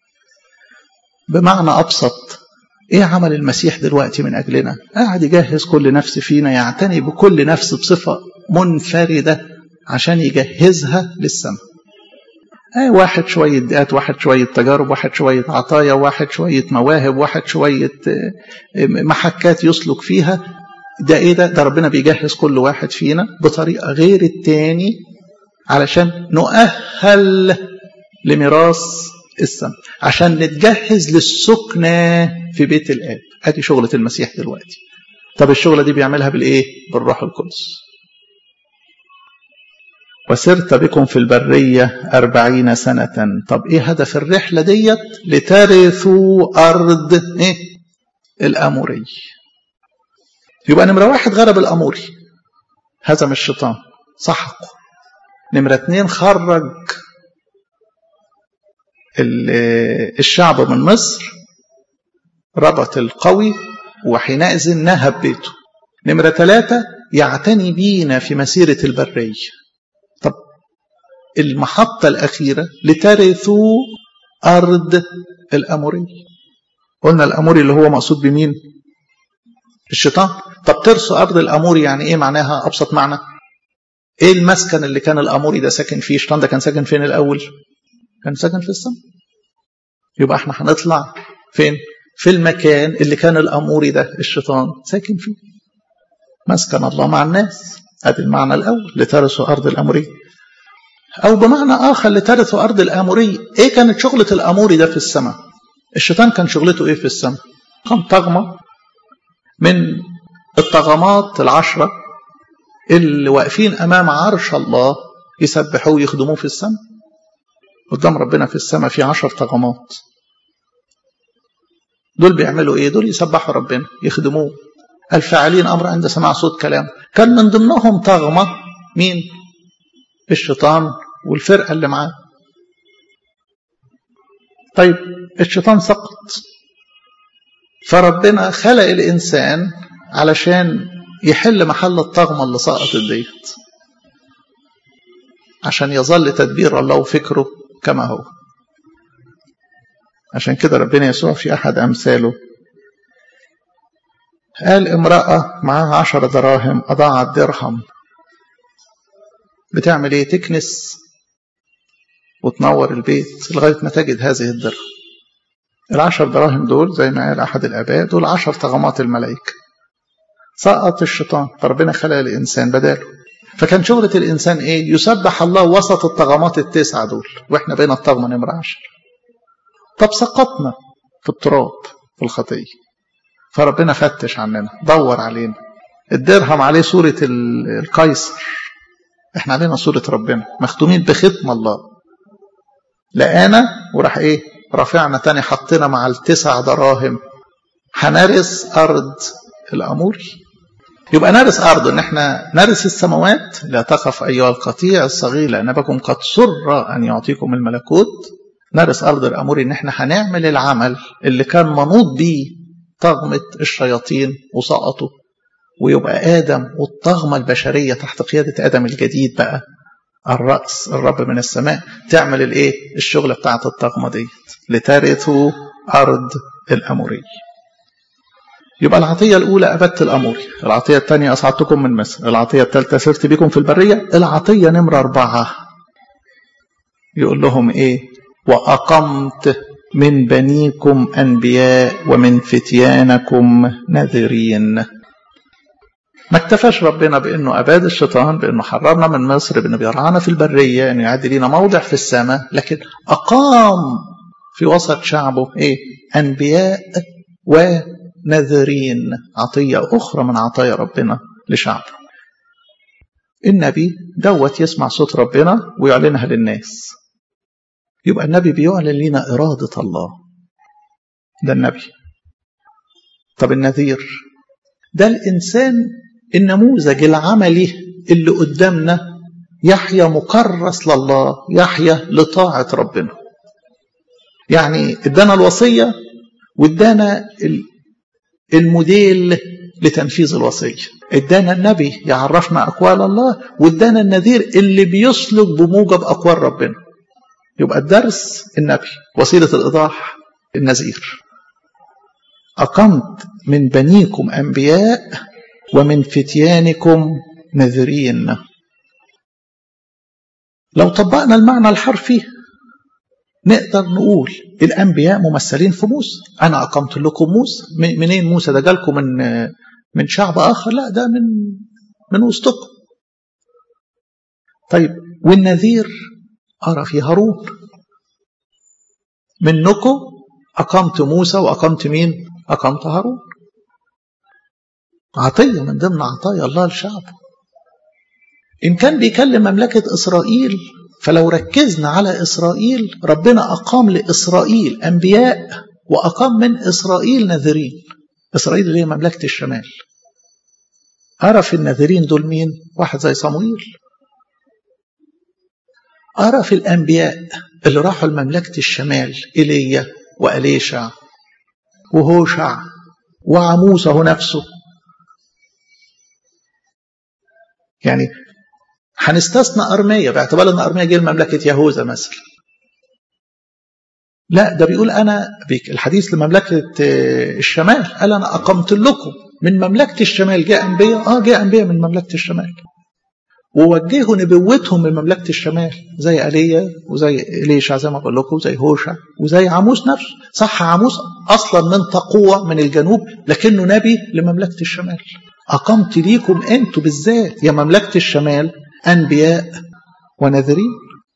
بمعنى أبسط إيه عمل المسيح دلوقتي من أجلنا قاعد يجهز كل نفس فينا يعتني بكل نفس بصفة منفردة عشان يجهزها للسماء آه واحد شوية دقات واحد شوية تجارب واحد شوية عطايا واحد شوية مواهب واحد شوية محكات يسلك فيها ده ايه ده ده ربنا بيجهز كل واحد فينا بطريقة غير التاني علشان نؤهل لميراث السماء عشان نتجهز للسكنة في بيت الآب ادي شغلة المسيح دلوقتي طب الشغلة دي بيعملها بالايه بالروح القدس وسرت بكم في البرية أربعين سنة طب إيه هدف الرحلة ديت لترثوا أرض إيه؟ الأموري يبقى نمرة واحد غلب الأموري هزم الشيطان سحقه نمرة اتنين خرج الشعب من مصر ربط القوي وحينئذ نهب بيته نمرة ثلاثة يعتني بينا في مسيرة البرية طب المحطة الأخيرة لترثوا أرض الأموري قلنا الأموري اللي هو مقصود بمين الشيطان طب ترثوا أرض الأموري يعني إيه معناها أبسط معنى إيه المسكن اللي كان الأموري ده ساكن فيه الشيطان ده كان ساكن فين الأول كان ساكن في السماء يبقى احنا هنطلع فين في المكان اللي كان الأموري ده الشيطان ساكن فيه مسكن الله مع الناس هذا المعنى الأول لترثوا أرض الأموري أو بمعنى آخر لترثوا أرض الأموري إيه كانت شغلة الأموري ده في السماء الشيطان كان شغلته إيه في السماء كان طغمة من الطغمات العشرة اللي واقفين أمام عرش الله يسبحوه ويخدموه في السماء قدام ربنا في السماء في عشر طغمات دول بيعملوا ايه دول يسبحوا ربنا يخدموه الفاعلين امر عند سماع صوت كلام كان من ضمنهم طغمة مين الشيطان والفرقة اللي معاه طيب الشيطان سقط فربنا خلق الإنسان علشان يحل محل الطغمة اللي سقطت ديت عشان يظل تدبير الله وفكره كما هو عشان كده ربنا يسوع في أحد أمثاله قال امرأة معاها عشر دراهم أضاعت درهم بتعمل ايه تكنس وتنور البيت لغاية ما تجد هذه الدرهم العشر دراهم دول زي ما قال أحد الآباء دول عشر طغمات الملائكة سقط الشيطان فربنا خلق الإنسان بداله فكان شغلة الإنسان إيه يسبح الله وسط الطغمات التسعة دول وإحنا بين الطغمة نمرة عشر طب سقطنا في التراب في الخطية فربنا فتش عننا دور علينا الدرهم عليه صورة القيصر احنا علينا صورة ربنا مختومين بختم الله لقانا وراح ايه رافعنا تاني حطينا مع التسع دراهم هنرث ارض الاموري يبقى نرث ارض ان احنا نرث السماوات لا تخف ايها القطيع الصغير لان بكم قد سر ان يعطيكم الملكوت نرث ارض الاموري ان احنا هنعمل العمل اللي كان منوط بيه طغمة الشياطين وسقطوا ويبقى آدم والطغمة البشرية تحت قيادة آدم الجديد بقى الرأس الرب من السماء تعمل الايه الشغلة بتاعت الطغمة دي لترثوا أرض الأموري يبقى العطية الأولى أبدت الأموري العطية الثانية أصعدتكم من مصر العطية الثالثة سرت بكم في البرية العطية نمرة أربعة يقول لهم إيه وأقمت من بنيكم أنبياء ومن فتيانكم نذرين ما اكتفاش ربنا بأنه أباد الشيطان بأنه حررنا من مصر بأنه بيرعانا في البرية أنه يعدي لنا موضع في السماء لكن أقام في وسط شعبه إيه أنبياء ونذرين عطية أخرى من عطايا ربنا لشعبه النبي دوت يسمع صوت ربنا ويعلنها للناس يبقى النبي بيعلن لنا إرادة الله ده النبي طب النذير ده الإنسان النموذج العملي اللي قدامنا يحيى مكرس لله يحيى لطاعة ربنا يعني ادانا الوصية وادانا الموديل لتنفيذ الوصية ادانا النبي يعرفنا أقوال الله وادانا النذير اللي بيسلك بموجب أقوال ربنا يبقى الدرس النبي وسيلة الإيضاح النذير أقمت من بنيكم أنبياء ومن فتيانكم نذرين لو طبقنا المعنى الحرفي نقدر نقول الأنبياء ممثلين في موسى أنا أقمت لكم موسى منين موسى ده جالكم من من شعب آخر لا ده من من وسطكم طيب والنذير أرى في هارون منكم أقمت موسى وأقمت مين أقمت هارون عطية من ضمن عطايا الله لشعبه إن كان بيكلم مملكة إسرائيل فلو ركزنا على إسرائيل ربنا أقام لإسرائيل أنبياء وأقام من إسرائيل نذرين إسرائيل اللي هي مملكة الشمال عرف النذرين دول مين واحد زي صمويل عرف الأنبياء اللي راحوا لمملكة الشمال إيليا وأليشع وهوشع وعموس هو نفسه يعني هنستثنى أرمية باعتبار أن أرمية جه لمملكة يهوذا مثلا لا ده بيقول أنا الحديث لمملكة الشمال قال أنا أقمت لكم من مملكة الشمال جاء أنبياء آه جاء أنبياء من مملكة الشمال ووجهوا نبوتهم من مملكة الشمال زي ايليا وزي إليشع زي ما بقول لكم وزي هوشع وزي عاموس نفسه صح عاموس أصلا من تقوى من الجنوب لكنه نبي لمملكة الشمال أقمت ليكم أنتوا بالذات يا مملكة الشمال أنبياء ونذرين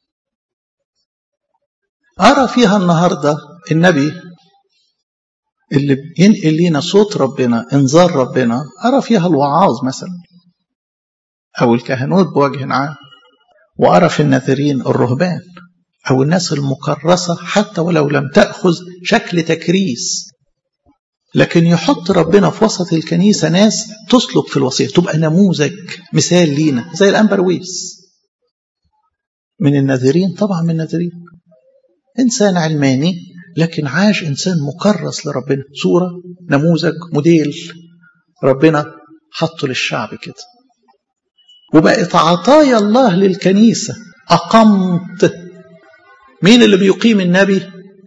أرى فيها النهاردة النبي اللي بينقل لنا صوت ربنا انذار ربنا أرى فيها الوعاظ مثلا أو الكهنوت بوجه عام وأرى في الناذرين الرهبان أو الناس المكرسة حتى ولو لم تأخذ شكل تكريس لكن يحط ربنا في وسط الكنيسة ناس تسلك في الوصية تبقى نموذج مثال لينا زي الأنبرويس من الناذرين طبعا من الناذرين إنسان علماني لكن عاش إنسان مكرس لربنا صورة نموذج موديل ربنا حطه للشعب كده وبقت عطايا الله للكنيسة أقمت مين اللي بيقيم النبي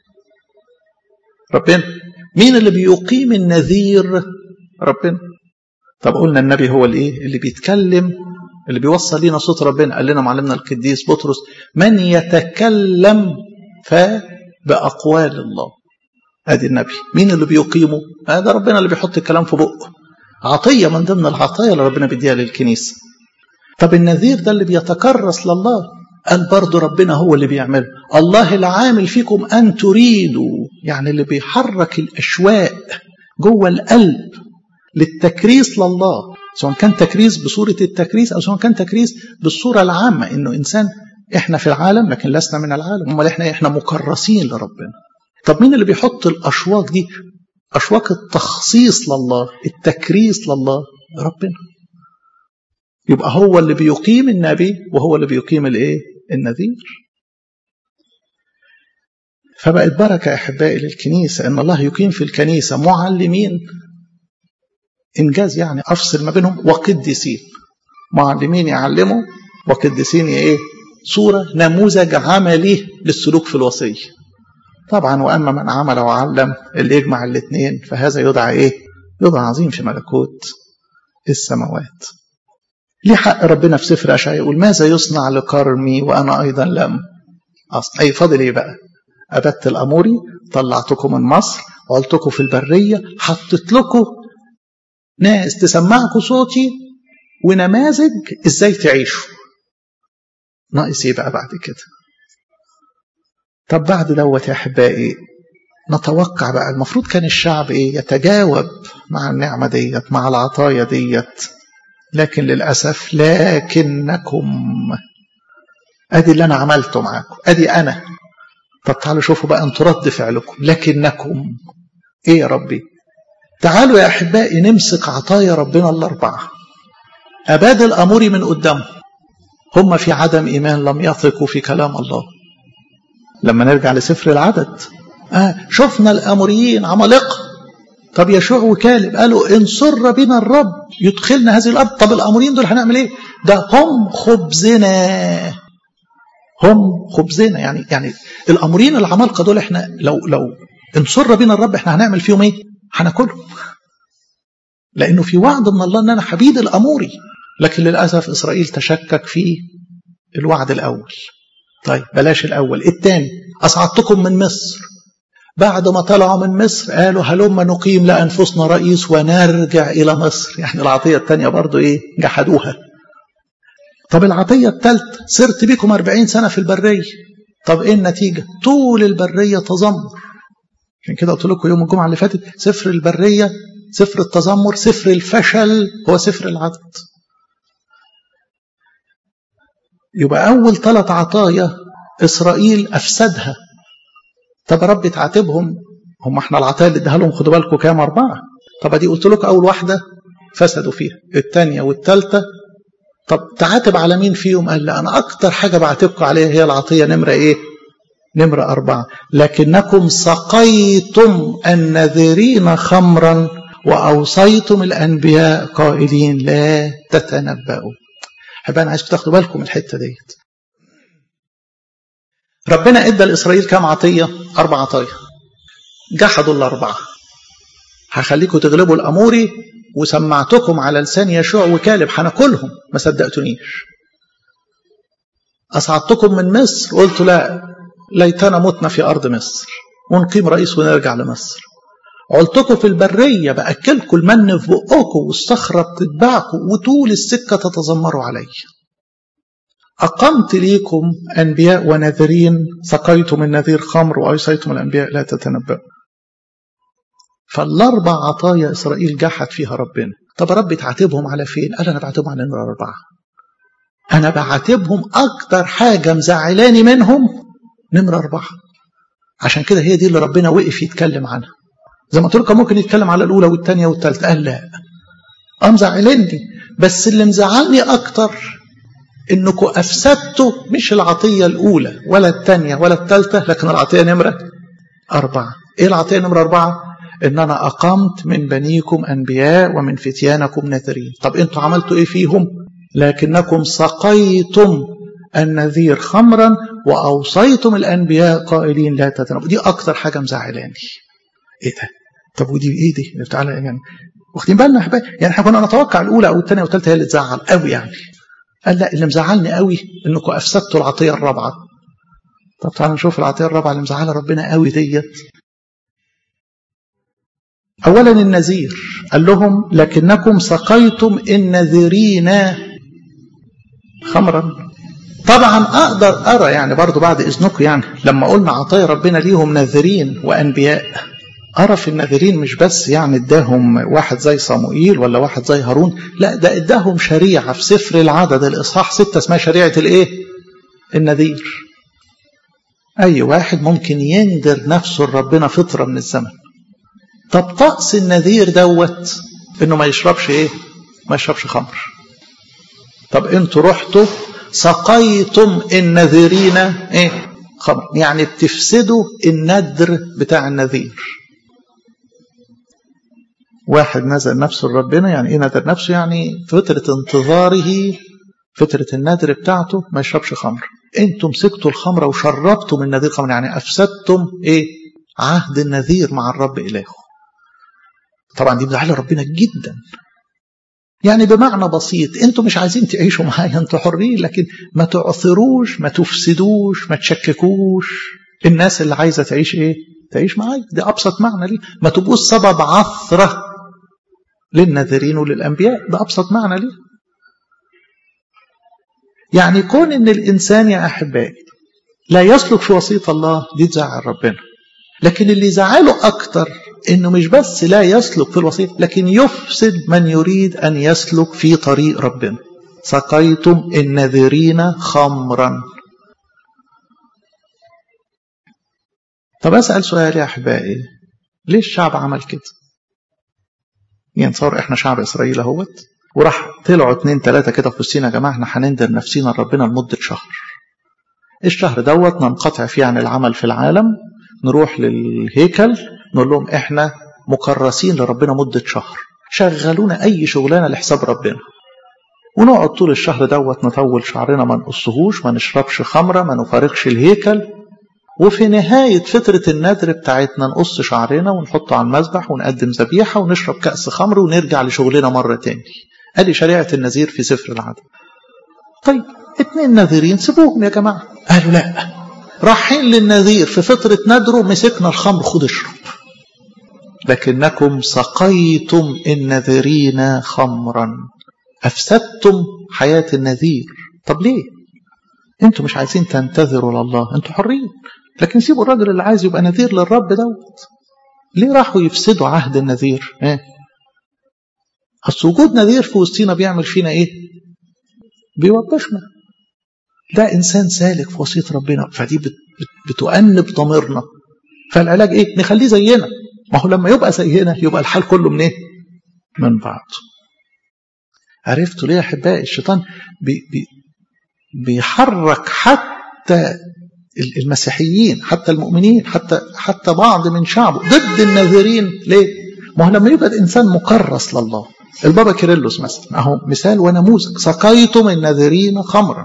ربنا مين اللي بيقيم النذير ربنا طب قلنا النبي هو الايه اللي بيتكلم اللي بيوصل لنا صوت ربنا قال لنا معلمنا القديس بطرس من يتكلم فبأقوال الله ادي النبي مين اللي بيقيمه هذا ربنا اللي بيحط الكلام في بقه عطيه من ضمن العطايا اللي ربنا بيديها للكنيسه طب النذير ده اللي بيتكرس لله قال برضه ربنا هو اللي بيعمله الله العامل فيكم ان تريدوا يعني اللي بيحرك الاشواق جوه القلب للتكريس لله سواء كان تكريس بصوره التكريس او سواء كان تكريس بالصوره العامه انه انسان احنا في العالم لكن لسنا من العالم امال احنا احنا مكرسين لربنا طب مين اللي بيحط الاشواق دي اشواق التخصيص لله التكريس لله ربنا يبقى هو اللي بيقيم النبي وهو اللي بيقيم الايه النذير فبقت بركة أحبائي للكنيسة إن الله يقيم في الكنيسة معلمين إنجاز يعني أفصل ما بينهم وقديسين معلمين يعلموا وقديسين إيه صورة نموذج عملي للسلوك في الوصية طبعا وأما من عمل وعلم اللي يجمع الاثنين فهذا يدعى إيه يدعى عظيم في ملكوت السماوات ليه حق ربنا في سفر أشعياء يقول ماذا يصنع لكرمي وأنا أيضا لم أصنع أي فاضل إيه بقى أبدت الأموري طلعتكم من مصر وقلتكم في البرية حطيت لكم ناس تسمعكم صوتي ونماذج ازاي تعيشوا ناقص ايه بقى بعد كده طب بعد دوت يا احبائي نتوقع بقى المفروض كان الشعب ايه يتجاوب مع النعمه ديت مع العطايا ديت لكن للاسف لكنكم ادي اللي انا عملته معاكم ادي انا طب تعالوا شوفوا بقى انتوا رد فعلكم لكنكم ايه يا ربي تعالوا يا احبائي نمسك عطايا ربنا الاربعه اباد الامور من قدامهم هم في عدم ايمان لم يثقوا في كلام الله لما نرجع لسفر العدد آه شفنا الاموريين عمالقه طب يشوع وكالب قالوا ان سر بنا الرب يدخلنا هذه الارض طب الاموريين دول هنعمل ايه ده هم خبزنا هم خبزنا يعني يعني الاموريين العمالقه دول احنا لو لو ان سر بنا الرب احنا هنعمل فيهم ايه هناكلهم لانه في وعد من الله ان انا حبيب الاموري لكن للاسف اسرائيل تشكك في الوعد الاول طيب بلاش الاول الثاني اصعدتكم من مصر بعد ما طلعوا من مصر قالوا هلما نقيم لانفسنا رئيس ونرجع الى مصر يعني العطيه الثانيه برضو ايه جحدوها طب العطيه الثالثه سرت بكم 40 سنه في البريه طب ايه النتيجه طول البريه تذمر عشان كده قلت لكم يوم الجمعه اللي فاتت سفر البريه سفر التذمر سفر الفشل هو سفر العدد يبقى أول ثلاث عطايا إسرائيل أفسدها طب رب تعاتبهم هم احنا العطايا اللي اديها لهم خدوا بالكم كام أربعة طب دي قلت لكم أول واحدة فسدوا فيها الثانية والثالثة طب تعاتب على مين فيهم قال لا أنا أكتر حاجة بعاتبكم عليها هي العطية نمرة إيه نمرة أربعة لكنكم سقيتم النذرين خمرا وأوصيتم الأنبياء قائلين لا تتنبأوا هبقى أنا عايزكم تاخدوا بالكم الحتة ديت ربنا ادى لإسرائيل كام عطية أربع عطايا جحدوا الأربعة هخليكم تغلبوا الأموري وسمعتكم على لسان يشوع وكالب هناكلهم ما صدقتونيش أصعدتكم من مصر قلت لا ليتنا متنا في أرض مصر ونقيم رئيس ونرجع لمصر قلتكم في البرية بأكلكم المن في بقكم والصخرة بتتبعكم وطول السكة تتذمروا علي أقمت ليكم أنبياء ونذرين سقيتم النذير خمر وأيسيتم الأنبياء لا تتنبأوا فالأربع عطايا إسرائيل جحد فيها ربنا طب ربي تعاتبهم على فين قال أنا بعاتبهم على نمرة أربعة أنا بعاتبهم أكتر حاجة مزعلاني منهم نمرة أربعة عشان كده هي دي اللي ربنا وقف يتكلم عنها زي ما قلت لكم ممكن يتكلم على الاولى والثانيه والثالثه قال لا اه مزعلني بس اللي مزعلني اكتر انكم افسدتوا مش العطيه الاولى ولا الثانيه ولا الثالثه لكن العطيه نمره اربعه ايه العطيه نمره اربعه ان انا اقمت من بنيكم انبياء ومن فتيانكم نذرين طب انتوا عملتوا ايه فيهم لكنكم سقيتم النذير خمرا واوصيتم الانبياء قائلين لا تتنبؤوا دي اكتر حاجه مزعلاني ايه ده طب ودي ايه دي تعالى يعني واخدين بالنا يا احبابي يعني احنا كنا نتوقع الاولى او الثانيه والثالثه هي اللي تزعل قوي يعني قال لا اللي مزعلني قوي انكم افسدتوا العطيه الرابعه طب تعالى نشوف العطيه الرابعه اللي مزعله ربنا قوي ديت أولا النذير قال لهم لكنكم سقيتم النذيرين خمرا طبعا أقدر أرى يعني برضو بعد إذنكم يعني لما قلنا عطايا ربنا ليهم ناذرين وأنبياء أرى في الناذرين مش بس يعني اداهم واحد زي صموئيل ولا واحد زي هارون لا ده اداهم شريعة في سفر العدد الإصحاح ستة اسمها شريعة الإيه؟ النذير أي واحد ممكن يندر نفسه لربنا فترة من الزمن طب طقس النذير دوت إنه ما يشربش إيه؟ ما يشربش خمر طب أنتوا رحتوا سقيتم النذيرين إيه؟ خمر يعني بتفسدوا الندر بتاع النذير واحد نزل نفسه لربنا يعني ايه نذر نفسه يعني فترة انتظاره فترة النذر بتاعته ما يشربش خمر انتم مسكتوا الخمرة وشربتوا من النذير خمر يعني افسدتم ايه عهد النذير مع الرب الهه طبعا دي بتزعل ربنا جدا يعني بمعنى بسيط انتوا مش عايزين تعيشوا معايا انتوا حرين لكن ما تعثروش ما تفسدوش ما تشككوش الناس اللي عايزه تعيش ايه تعيش معايا دي ابسط معنى ليه ما تبقوش سبب عثره للنذرين وللانبياء ده ابسط معنى ليه يعني كون ان الانسان يا احبائي لا يسلك في وصيه الله دي تزعل ربنا لكن اللي زعله اكتر انه مش بس لا يسلك في الوصيه لكن يفسد من يريد ان يسلك في طريق ربنا سقيتم النذرين خمرا طب اسال سؤال يا احبائي ليه الشعب عمل كده يعني تصور احنا شعب اسرائيل اهوت وراح طلعوا اتنين تلاتة كده في وسطينا يا جماعه احنا هنندر نفسينا لربنا لمده شهر الشهر دوت ننقطع فيه عن العمل في العالم نروح للهيكل نقول لهم احنا مكرسين لربنا مدة شهر شغلونا اي شغلانة لحساب ربنا ونقعد طول الشهر دوت نطول شعرنا ما نقصهوش ما نشربش خمرة ما نفارقش الهيكل وفي نهاية فترة النذر بتاعتنا نقص شعرنا ونحطه على المذبح ونقدم ذبيحة ونشرب كأس خمر ونرجع لشغلنا مرة تاني ادي شريعة النذير في سفر العدد طيب اتنين ناذرين سيبوهم يا جماعة قالوا لا رايحين للنذير في فترة ندره مسكنا الخمر خد اشرب لكنكم سقيتم النذرين خمرا أفسدتم حياة النذير طب ليه انتوا مش عايزين تنتظروا لله انتوا حرين لكن سيبوا الراجل اللي عايز يبقى نذير للرب دوت ليه راحوا يفسدوا عهد النذير ايه اصل وجود نذير في وسطينا بيعمل فينا ايه بيوبخنا ده انسان سالك في وصيه ربنا فدي بت بتؤنب ضميرنا فالعلاج ايه نخليه زينا ما هو لما يبقى زينا يبقى الحال كله من ايه من بعض عرفتوا ليه يا احبائي الشيطان بي بي بيحرك حتى المسيحيين حتى المؤمنين حتى حتى بعض من شعبه ضد الناذرين ليه ما هو لما يبقى الانسان مكرس لله البابا كيرلس مثلا اهو مثال ونموذج سقيتم الناذرين خمرا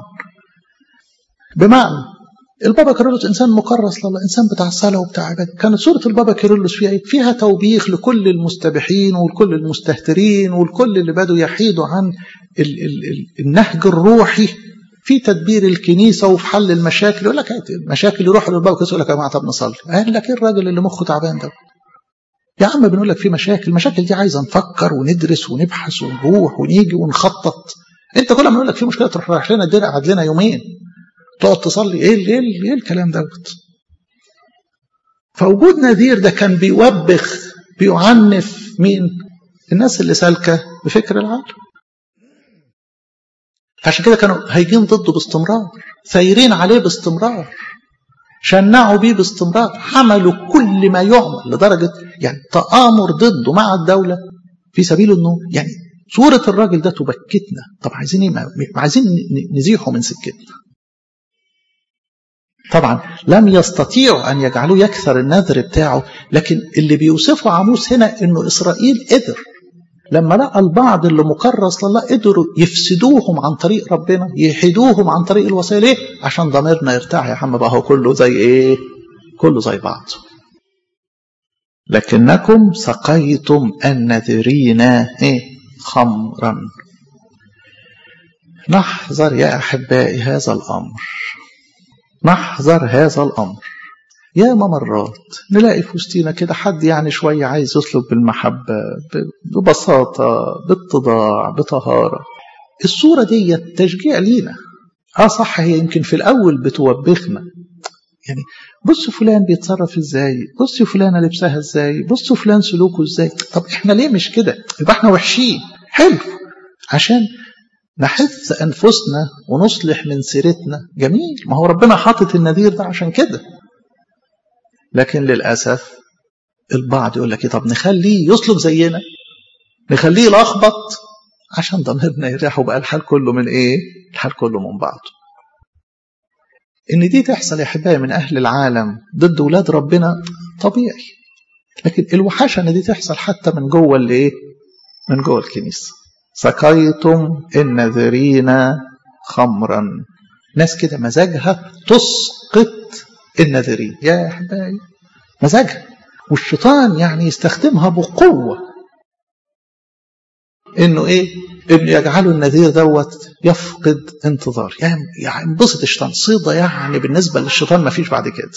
بمعنى البابا كيرلس انسان مكرس لله انسان بتاع صلاه وبتاع عباده كانت سوره البابا كيرلس فيها ايه فيها توبيخ لكل المستبحين ولكل المستهترين والكل اللي بدوا يحيدوا عن ال ال ال النهج الروحي في تدبير الكنيسه وفي حل المشاكل يقول لك المشاكل يروح للبابا كيرلس يقول لك يا جماعه طب نصلي قال لك ايه الراجل اللي مخه تعبان ده يا عم بنقول لك في مشاكل المشاكل دي عايزه نفكر وندرس ونبحث ونروح ونيجي ونخطط انت كل ما نقول لك في مشكله تروح رايح لنا الدرع قعد لنا يومين تقعد تصلي ايه ايه ايه الكلام دوت فوجود نذير ده كان بيوبخ بيعنف مين الناس اللي سالكه بفكر العالم عشان كده كانوا هيجين ضده باستمرار ثايرين عليه باستمرار شنعوا بيه باستمرار عملوا كل ما يعمل لدرجة يعني تآمر ضده مع الدولة في سبيل انه يعني صورة الراجل ده تبكتنا طب عايزين ايه عايزين نزيحه من سكتنا طبعا لم يستطيعوا أن يجعلوه يكثر النذر بتاعه لكن اللي بيوصفه عاموس هنا أنه إسرائيل قدر لما لقى البعض اللي مكرس لله قدروا يفسدوهم عن طريق ربنا يحيدوهم عن طريق الوسائل ليه؟ عشان ضميرنا يرتاح يا عم بقى هو كله زي ايه؟ كله زي بعض. لكنكم سقيتم النذرين ايه؟ خمرا. نحذر يا احبائي هذا الامر. نحذر هذا الامر. يا مرات نلاقي في وسطينا كده حد يعني شوية عايز يطلب بالمحبة ببساطة باتضاع بطهارة الصورة دي تشجيع لينا اه صح هي يمكن في الأول بتوبخنا يعني بص فلان بيتصرف ازاي بص فلانة لبسها ازاي بص فلان سلوكه ازاي طب احنا ليه مش كده يبقى احنا وحشين حلو عشان نحث أنفسنا ونصلح من سيرتنا جميل ما هو ربنا حاطط النذير ده عشان كده لكن للأسف البعض يقول لك طب نخليه يسلك زينا نخليه يلخبط عشان ضميرنا يريح وبقى الحال كله من ايه الحال كله من بعضه ان دي تحصل يا احبائي من اهل العالم ضد ولاد ربنا طبيعي لكن الوحشه ان دي تحصل حتى من جوه الايه من جوه الكنيسه سقيتم النذرين خمرا ناس كده مزاجها تسقط النذرين يا احبائي مزاجها والشيطان يعني يستخدمها بقوه انه ايه انه يجعله النذير دوت يفقد انتظار يعني يعني انبسط الشيطان صيده يعني بالنسبه للشيطان ما فيش بعد كده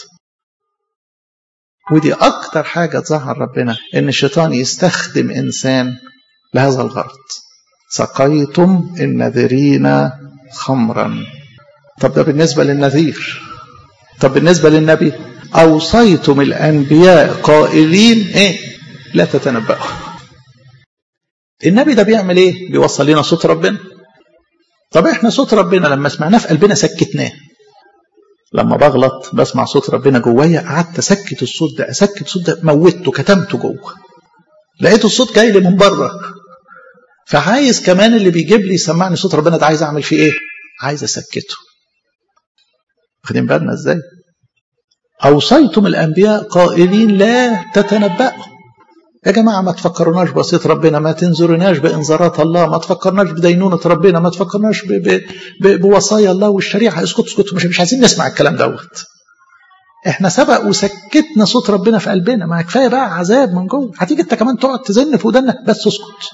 ودي اكتر حاجه تظهر ربنا ان الشيطان يستخدم انسان لهذا الغرض سقيتم النذرين خمرا طب ده بالنسبه للنذير طب بالنسبه للنبي اوصيتم الانبياء قائلين ايه لا تتنبأوا النبي ده بيعمل ايه بيوصل لنا صوت ربنا طب احنا صوت ربنا لما سمعناه في قلبنا سكتناه لما بغلط بسمع صوت ربنا جوايا قعدت اسكت الصوت ده اسكت الصوت ده موتته كتمته جوه لقيت الصوت جاي لي من بره فعايز كمان اللي بيجيب لي يسمعني صوت ربنا ده عايز اعمل فيه ايه عايز اسكته واخدين بالنا ازاي اوصيتم الانبياء قائلين لا تتنبأوا يا جماعة ما تفكروناش بسيط ربنا ما تنظروناش بإنذارات الله ما تفكرناش بدينونة ربنا ما تفكرناش ب ب ب بوصايا الله والشريعة اسكتوا اسكتوا مش, مش عايزين نسمع الكلام دوت احنا سبق وسكتنا صوت ربنا في قلبنا ما كفايه بقى عذاب من جوه هتيجي انت كمان تقعد تزن في ودنك بس اسكت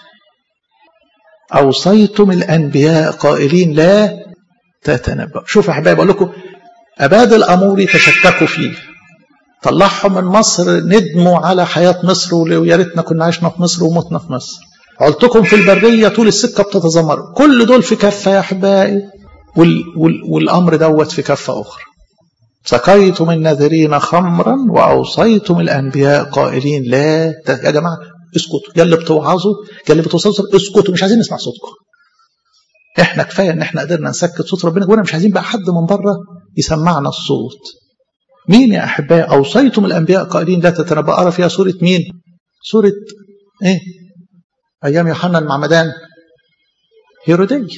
اوصيتم الانبياء قائلين لا تتنبأ شوف يا حبايبي اقول لكم اباد الامور تشككوا فيه طلعهم من مصر ندموا على حياة مصر ويا ريتنا كنا عشنا في مصر ومتنا في مصر عدتكم في البرية طول السكة بتتذمروا كل دول في كفة يا أحبائي وال وال والأمر دوت في كفة أخرى سقيتم النذرين خمرا وأوصيتم الأنبياء قائلين لا يا جماعة اسكتوا يا اللي بتوعظوا يا اللي بتوصلوا اسكتوا مش عايزين نسمع صوتكم احنا كفايه ان احنا قدرنا نسكت صوت ربنا وانا مش عايزين بقى حد من بره يسمعنا الصوت مين يا أحبائي أوصيتم الأنبياء قائلين لا تتنبأ أرى فيها سورة مين سورة إيه أيام يوحنا المعمدان هيرودية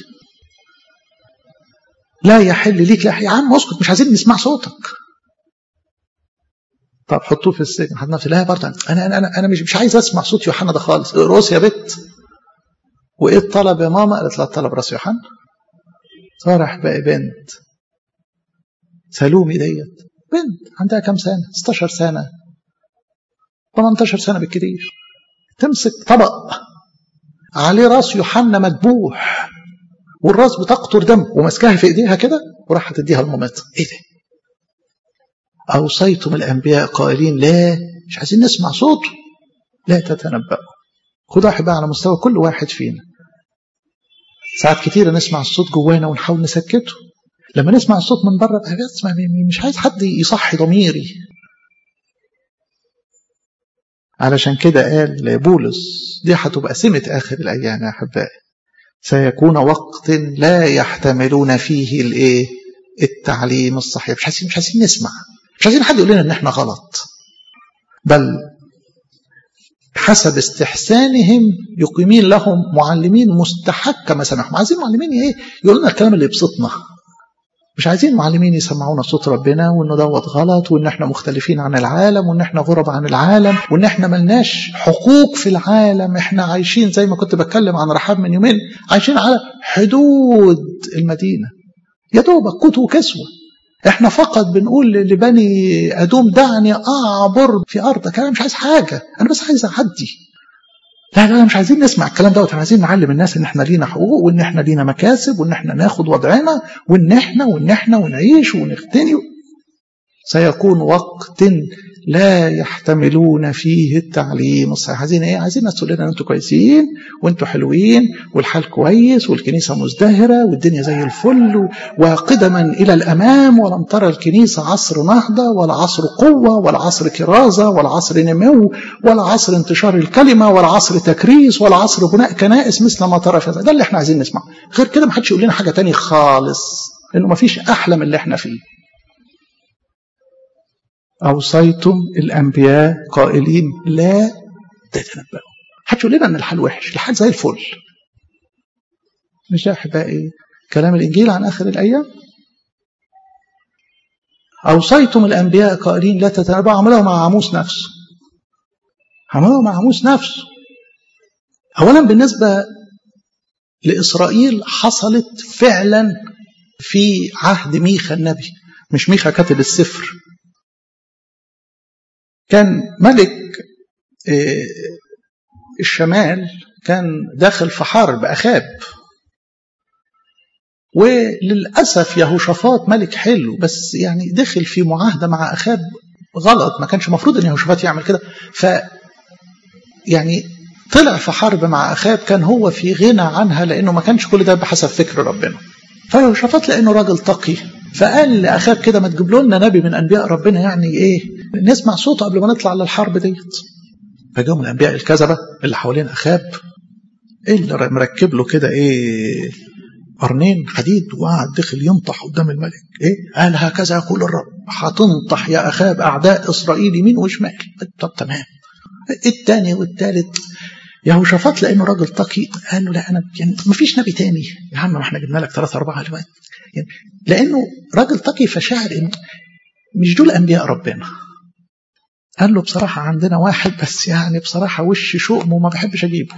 لا يحل ليك لا يا عم اسكت مش عايزين نسمع صوتك طب حطوه في السجن حد نفسي لا برضه انا انا انا, أنا مش مش عايز اسمع صوت يوحنا ده خالص اقرص يا بت وايه الطلب يا ماما قالت لها الطلب راس يوحنا فرح بقى بنت سلومي ديت بنت عندها كم سنة 16 سنة 18 سنة بالكثير تمسك طبق عليه راس يوحنا مذبوح والراس بتقطر دم وماسكاها في ايديها كده وراح تديها لمامتها ايه ده اوصيتم الانبياء قائلين لا مش عايزين نسمع صوته لا تتنبأوا خدوا احباء على مستوى كل واحد فينا ساعات كتيرة نسمع الصوت جوانا ونحاول نسكته لما نسمع الصوت من بره بقى بسمع مش عايز حد يصحي ضميري علشان كده قال بولس دي هتبقى سمة آخر الأيام يا أحبائي سيكون وقت لا يحتملون فيه الايه التعليم الصحيح مش عايزين مش عايزين نسمع مش عايزين حد يقول لنا ان احنا غلط بل حسب استحسانهم يقيمين لهم معلمين مستحق كما سمعهم عايزين معلمين ايه يقولوا لنا الكلام اللي يبسطنا مش عايزين معلمين يسمعونا صوت ربنا وانه دوت غلط وان احنا مختلفين عن العالم وان احنا غرب عن العالم وان احنا ملناش حقوق في العالم احنا عايشين زي ما كنت بتكلم عن رحاب من يومين عايشين على حدود المدينة يا دوبك كوت وكسوة احنا فقط بنقول لبني ادوم دعني اعبر في ارضك انا مش عايز حاجة انا بس عايز اعدي لا لا مش عايزين نسمع الكلام دوت احنا عايزين نعلم الناس ان احنا لينا حقوق وان احنا لينا مكاسب وان احنا ناخد وضعنا وان احنا وان احنا ونعيش ونغتني سيكون وقت لا يحتملون فيه التعليم الصحيح عايزين ايه عايزين الناس تقول لنا ان انتوا كويسين وانتوا حلوين والحال كويس والكنيسه مزدهره والدنيا زي الفل وقدما الى الامام ولم ترى الكنيسه عصر نهضه ولا عصر قوه ولا عصر كرازه ولا عصر نمو ولا عصر انتشار الكلمه ولا عصر تكريس ولا عصر بناء كنائس مثل ما ترى في ده اللي احنا عايزين نسمعه غير كده ما حدش يقول لنا حاجه تاني خالص انه ما فيش احلى من اللي احنا فيه أوصيتم الأنبياء قائلين لا تتنبأوا حد يقول لنا أن الحال وحش الحال زي الفل مش ده أحبائي كلام الإنجيل عن آخر الأيام أوصيتم الأنبياء قائلين لا تتنبأوا عملوا مع عموس نفسه عملوا مع عموس نفسه أولا بالنسبة لإسرائيل حصلت فعلا في عهد ميخا النبي مش ميخا كاتب السفر كان ملك الشمال كان داخل في حرب أخاب وللأسف يهوشافاط ملك حلو بس يعني دخل في معاهدة مع أخاب غلط ما كانش مفروض أن يهوشافاط يعمل كده ف يعني طلع في حرب مع أخاب كان هو في غنى عنها لأنه ما كانش كل ده بحسب فكر ربنا فيهوشافاط لأنه راجل تقي فقال لأخاب كده ما تجيب له لنا نبي من أنبياء ربنا يعني إيه نسمع صوته قبل ما نطلع للحرب ديت فجاهم الأنبياء الكذبة اللي حوالين أخاب اللي مركب له كده إيه قرنين حديد وقعد دخل ينطح قدام الملك ايه قال هكذا يقول الرب هتنطح يا اخاب اعداء اسرائيل يمين وشمال طب تمام الثاني والثالث يهوشافاط لانه راجل تقي قال له لا انا يعني ما فيش نبي تاني يا عم ما احنا جبنا لك ثلاثة أربعة دلوقتي يعني لأنه راجل تقي فشاعر إن مش دول أنبياء ربنا قال له بصراحة عندنا واحد بس يعني بصراحة وش شؤم وما بحبش أجيبه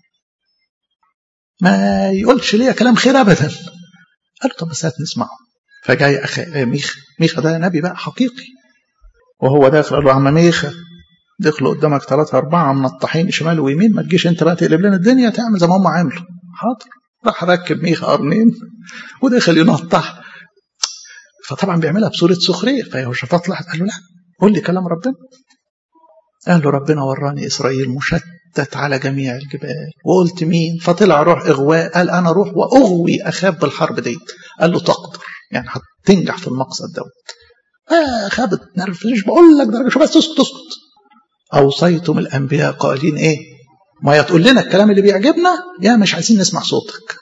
ما يقولش ليا كلام خير أبدا قال له طب بس هتنسمعه فجاي أخي ميخا ميخا ده نبي بقى حقيقي وهو داخل قال له عم ميخا دخلوا قدامك ثلاثة أربعة منطحين شمال ويمين ما تجيش أنت بقى تقلب لنا الدنيا تعمل زي ما هم عملوا حاضر راح ركب ميخا قرنين ودخل ينطح فطبعا بيعملها بصورة سخرية فيهوشافاط طلع قال له لا قول لي كلام ربنا قال له ربنا وراني إسرائيل مشتت على جميع الجبال وقلت مين فطلع روح إغواء قال أنا روح وأغوي أخاب بالحرب ديت قال له تقدر يعني هتنجح في المقصد دوت آه خابت نرفزش بقول لك درجة شو بس تسكت تسكت أوصيتم الأنبياء قائلين إيه ما يا تقول لنا الكلام اللي بيعجبنا يا مش عايزين نسمع صوتك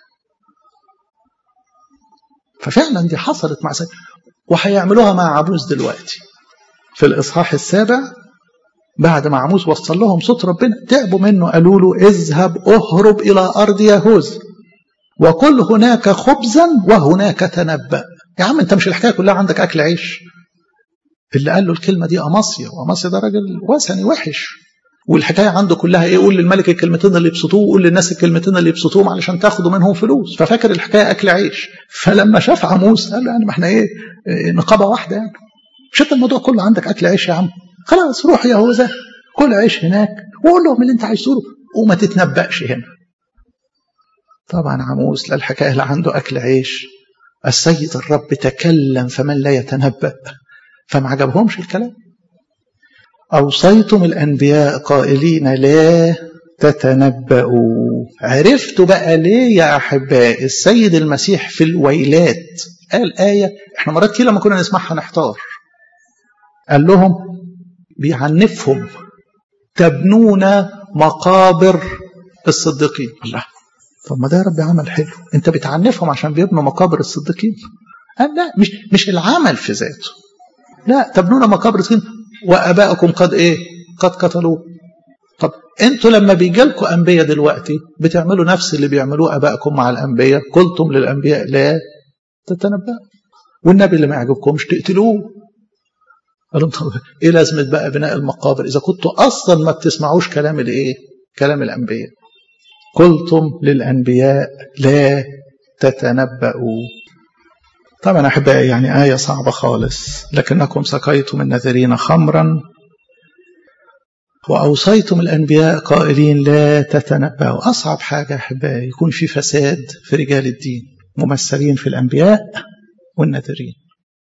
ففعلا دي حصلت مع سيد وهيعملوها مع عبوس دلوقتي في الإصحاح السابع بعد ما عموس وصل لهم صوت ربنا تعبوا منه قالوا له اذهب اهرب إلى أرض يهوذا وكل هناك خبزا وهناك تنبأ يا عم انت مش الحكاية كلها عندك أكل عيش اللي قال له الكلمة دي أماسيا وأماسيا ده راجل وثني وحش والحكاية عنده كلها ايه قول للملك الكلمتين اللي يبسطوه وقول للناس الكلمتين اللي يبسطوهم علشان تاخدوا منهم فلوس ففاكر الحكاية أكل عيش فلما شاف عموس قال له يعني ما احنا ايه نقابة واحدة يعني مش انت الموضوع كله عندك أكل عيش يا عم خلاص روح يهوذا كل عيش هناك وقول لهم اللي انت عايز تقوله وما تتنبأش هنا طبعا عموس لا الحكاية لا عنده أكل عيش السيد الرب تكلم فمن لا يتنبأ فما عجبهمش الكلام أوصيتم الأنبياء قائلين لا تتنبأوا عرفتوا بقى ليه يا أحباء السيد المسيح في الويلات قال آية احنا مرات كتير لما كنا نسمعها نحتار قال لهم بيعنفهم تبنون مقابر الصديقين الله طب ما ده يا رب عمل حلو انت بتعنفهم عشان بيبنوا مقابر الصديقين قال لا مش مش العمل في ذاته لا تبنون مقابر الصديقين وابائكم قد ايه قد قتلوه طب انتوا لما بيجي لكم انبياء دلوقتي بتعملوا نفس اللي بيعملوه ابائكم مع الانبياء قلتم للانبياء لا تتنبأوا والنبي اللي ما يعجبكمش تقتلوه قالوا طب ايه لازمه بقى بناء المقابر اذا كنتوا اصلا ما بتسمعوش كلام الايه كلام الانبياء قلتم للانبياء لا تتنبأوا طبعا احبائي يعني ايه صعبه خالص لكنكم سقيتم النذرين خمرا واوصيتم الانبياء قائلين لا تتنبأوا اصعب حاجه احبائي يكون في فساد في رجال الدين ممثلين في الانبياء والنذرين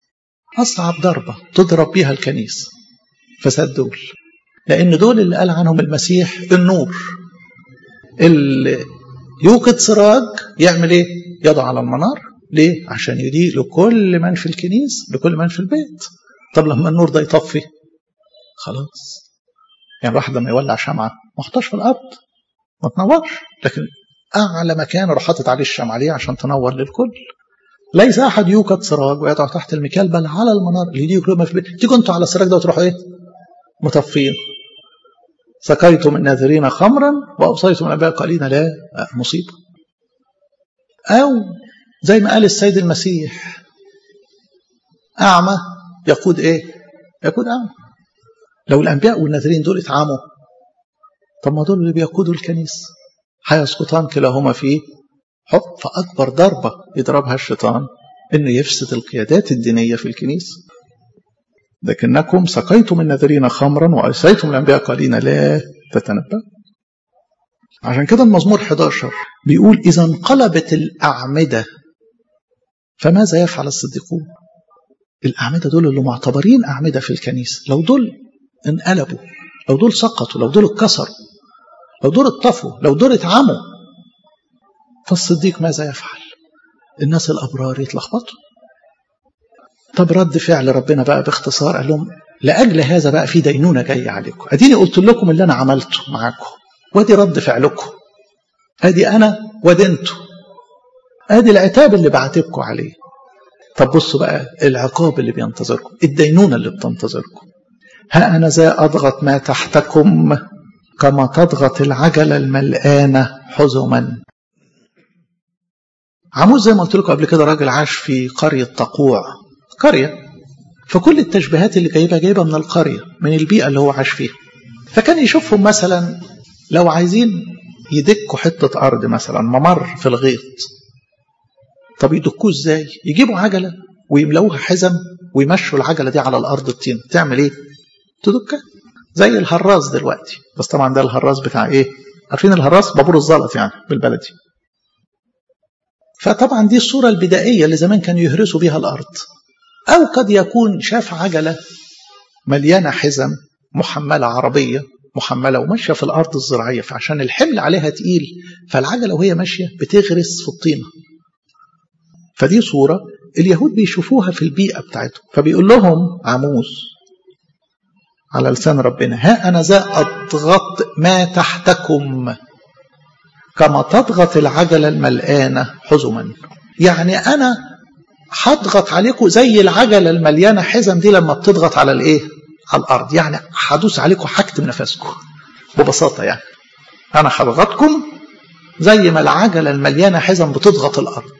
أصعب ضربة تضرب بيها الكنيسة فساد دول لأن دول اللي قال عنهم المسيح النور اللي يوقد سراج يعمل ايه؟ يضع على المنار ليه؟ عشان يضيء لكل من في الكنيس لكل من في البيت طب لما النور ده يطفي خلاص يعني الواحد لما يولع شمعة ما حطهاش في الأرض ما تنورش لكن أعلى مكان راح حاطط عليه الشمعة ليه عشان تنور للكل ليس أحد يوقد سراج ويضع تحت المكيال بل على المنار اللي يجي كل ما في البيت تيجوا انتوا على السراج ده وتروحوا ايه؟ مطفين سقيتم الناذرين خمرا وأوصيتم الأنبياء قليلا لا مصيبة أو زي ما قال السيد المسيح أعمى يقود إيه؟ يقود أعمى لو الأنبياء والناذرين دول اتعاموا طب ما دول اللي بيقودوا الكنيسة هيسقطان كلاهما في حب فأكبر ضربة يضربها الشيطان إنه يفسد القيادات الدينية في الكنيسة لكنكم سقيتم الناذرين خمرا وأسيتم الأنبياء قليلا لا تتنبأ عشان كده المزمور 11 بيقول إذا انقلبت الأعمدة فماذا يفعل الصديقون الأعمدة دول اللي معتبرين أعمدة في الكنيسة لو دول انقلبوا لو دول سقطوا لو دول اتكسروا لو دول اتطفوا لو دول اتعموا فالصديق ماذا يفعل الناس الأبرار يتلخبطوا طب رد فعل ربنا بقى باختصار قال لهم لأجل هذا بقى في دينونة جاية عليكم أديني قلت لكم اللي أنا عملته معاكم وادي رد فعلكم ادي أنا وادي انتوا ادي العتاب اللي بعاتبكم عليه طب بصوا بقى العقاب اللي بينتظركم الدينونة اللي بتنتظركم ها أنا ذا أضغط ما تحتكم كما تضغط العجلة الملآنة حزما عموز زي ما قلت لكم قبل كده راجل عاش في قرية تقوع قرية فكل التشبيهات اللي جايبها جايبها من القرية من البيئة اللي هو عاش فيها فكان يشوفهم مثلا لو عايزين يدكوا حتة أرض مثلا ممر في الغيط طب يدكوه ازاي يجيبوا عجلة ويملوها حزم ويمشوا العجلة دي على الأرض الطين تعمل ايه تدكها زي الهراس دلوقتي بس طبعا ده الهراس بتاع ايه عارفين الهراس بابور الزلط يعني بالبلدي فطبعا دي الصورة البدائية اللي زمان كانوا يهرسوا بيها الأرض أو قد يكون شاف عجلة مليانة حزم محملة عربية محملة وماشية في الأرض الزراعية فعشان الحمل عليها تقيل فالعجلة وهي ماشية بتغرس في الطينة فدي صورة اليهود بيشوفوها في البيئة بتاعتهم فبيقول لهم عموس على لسان ربنا ها أنا ذا أضغط ما تحتكم كما تضغط العجلة الملآنة حزما يعني أنا هضغط عليكم زي العجلة المليانة حزم دي لما بتضغط على الإيه؟ على الأرض يعني هدوس عليكم حكت من نفسكم ببساطة يعني أنا هضغطكم زي ما العجلة المليانة حزم بتضغط الأرض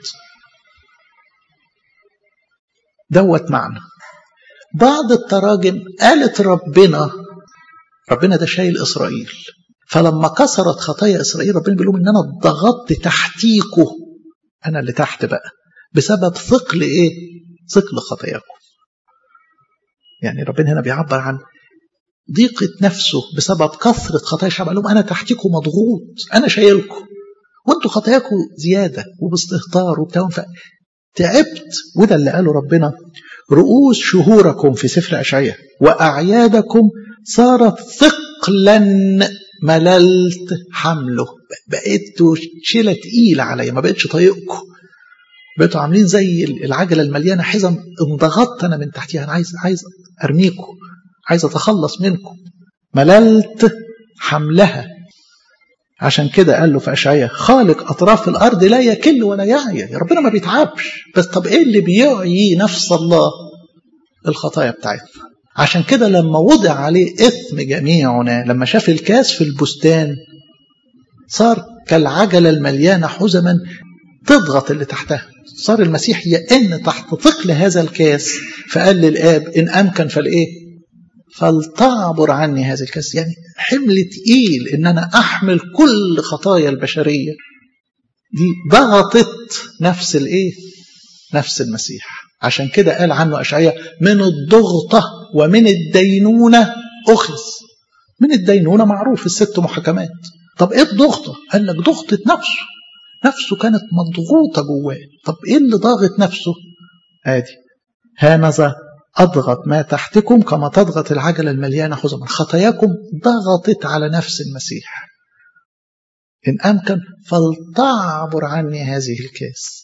دوت معنى بعض التراجم قالت ربنا ربنا ده شايل إسرائيل فلما كسرت خطايا إسرائيل ربنا بيقول لهم إن أنا ضغطت تحتيكم أنا اللي تحت بقى بسبب ثقل إيه؟ ثقل خطاياكم يعني ربنا هنا بيعبر عن ضيقة نفسه بسبب كثرة خطايا الشعب قال لهم أنا تحتكم مضغوط أنا شايلكم وأنتوا خطاياكم زيادة وباستهتار وبتاع تعبت وده اللي قاله ربنا رؤوس شهوركم في سفر أشعية وأعيادكم صارت ثقلا مللت حمله بقيتوا شيلة تقيلة عليا ما بقتش طايقكم بقيتوا عاملين زي العجلة المليانة حزم انضغطت أنا من تحتها أنا عايز عايز أرميكم عايز أتخلص منكم مللت حملها عشان كده قال له في أشعية خالق أطراف الأرض لا يكل ولا يعيا يا ربنا ما بيتعبش بس طب إيه اللي بيعيي نفس الله الخطايا بتاعتنا عشان كده لما وضع عليه إثم جميعنا لما شاف الكاس في البستان صار كالعجلة المليانة حزما تضغط اللي تحتها صار المسيح يئن تحت ثقل هذا الكاس فقال للآب إن أمكن فالإيه فلتعبر عني هذا الكاس يعني حمل تقيل إن أنا أحمل كل خطايا البشرية دي ضغطت نفس الإيه نفس المسيح عشان كده قال عنه أشعية من الضغطة ومن الدينونة أخذ من الدينونة معروف الست محاكمات طب إيه الضغطة قال لك ضغطة نفسه نفسه كانت مضغوطة جواه طب إيه اللي ضاغط نفسه آدي هانذا أضغط ما تحتكم كما تضغط العجلة المليانة خزما خطاياكم ضغطت على نفس المسيح إن أمكن فلتعبر عني هذه الكاس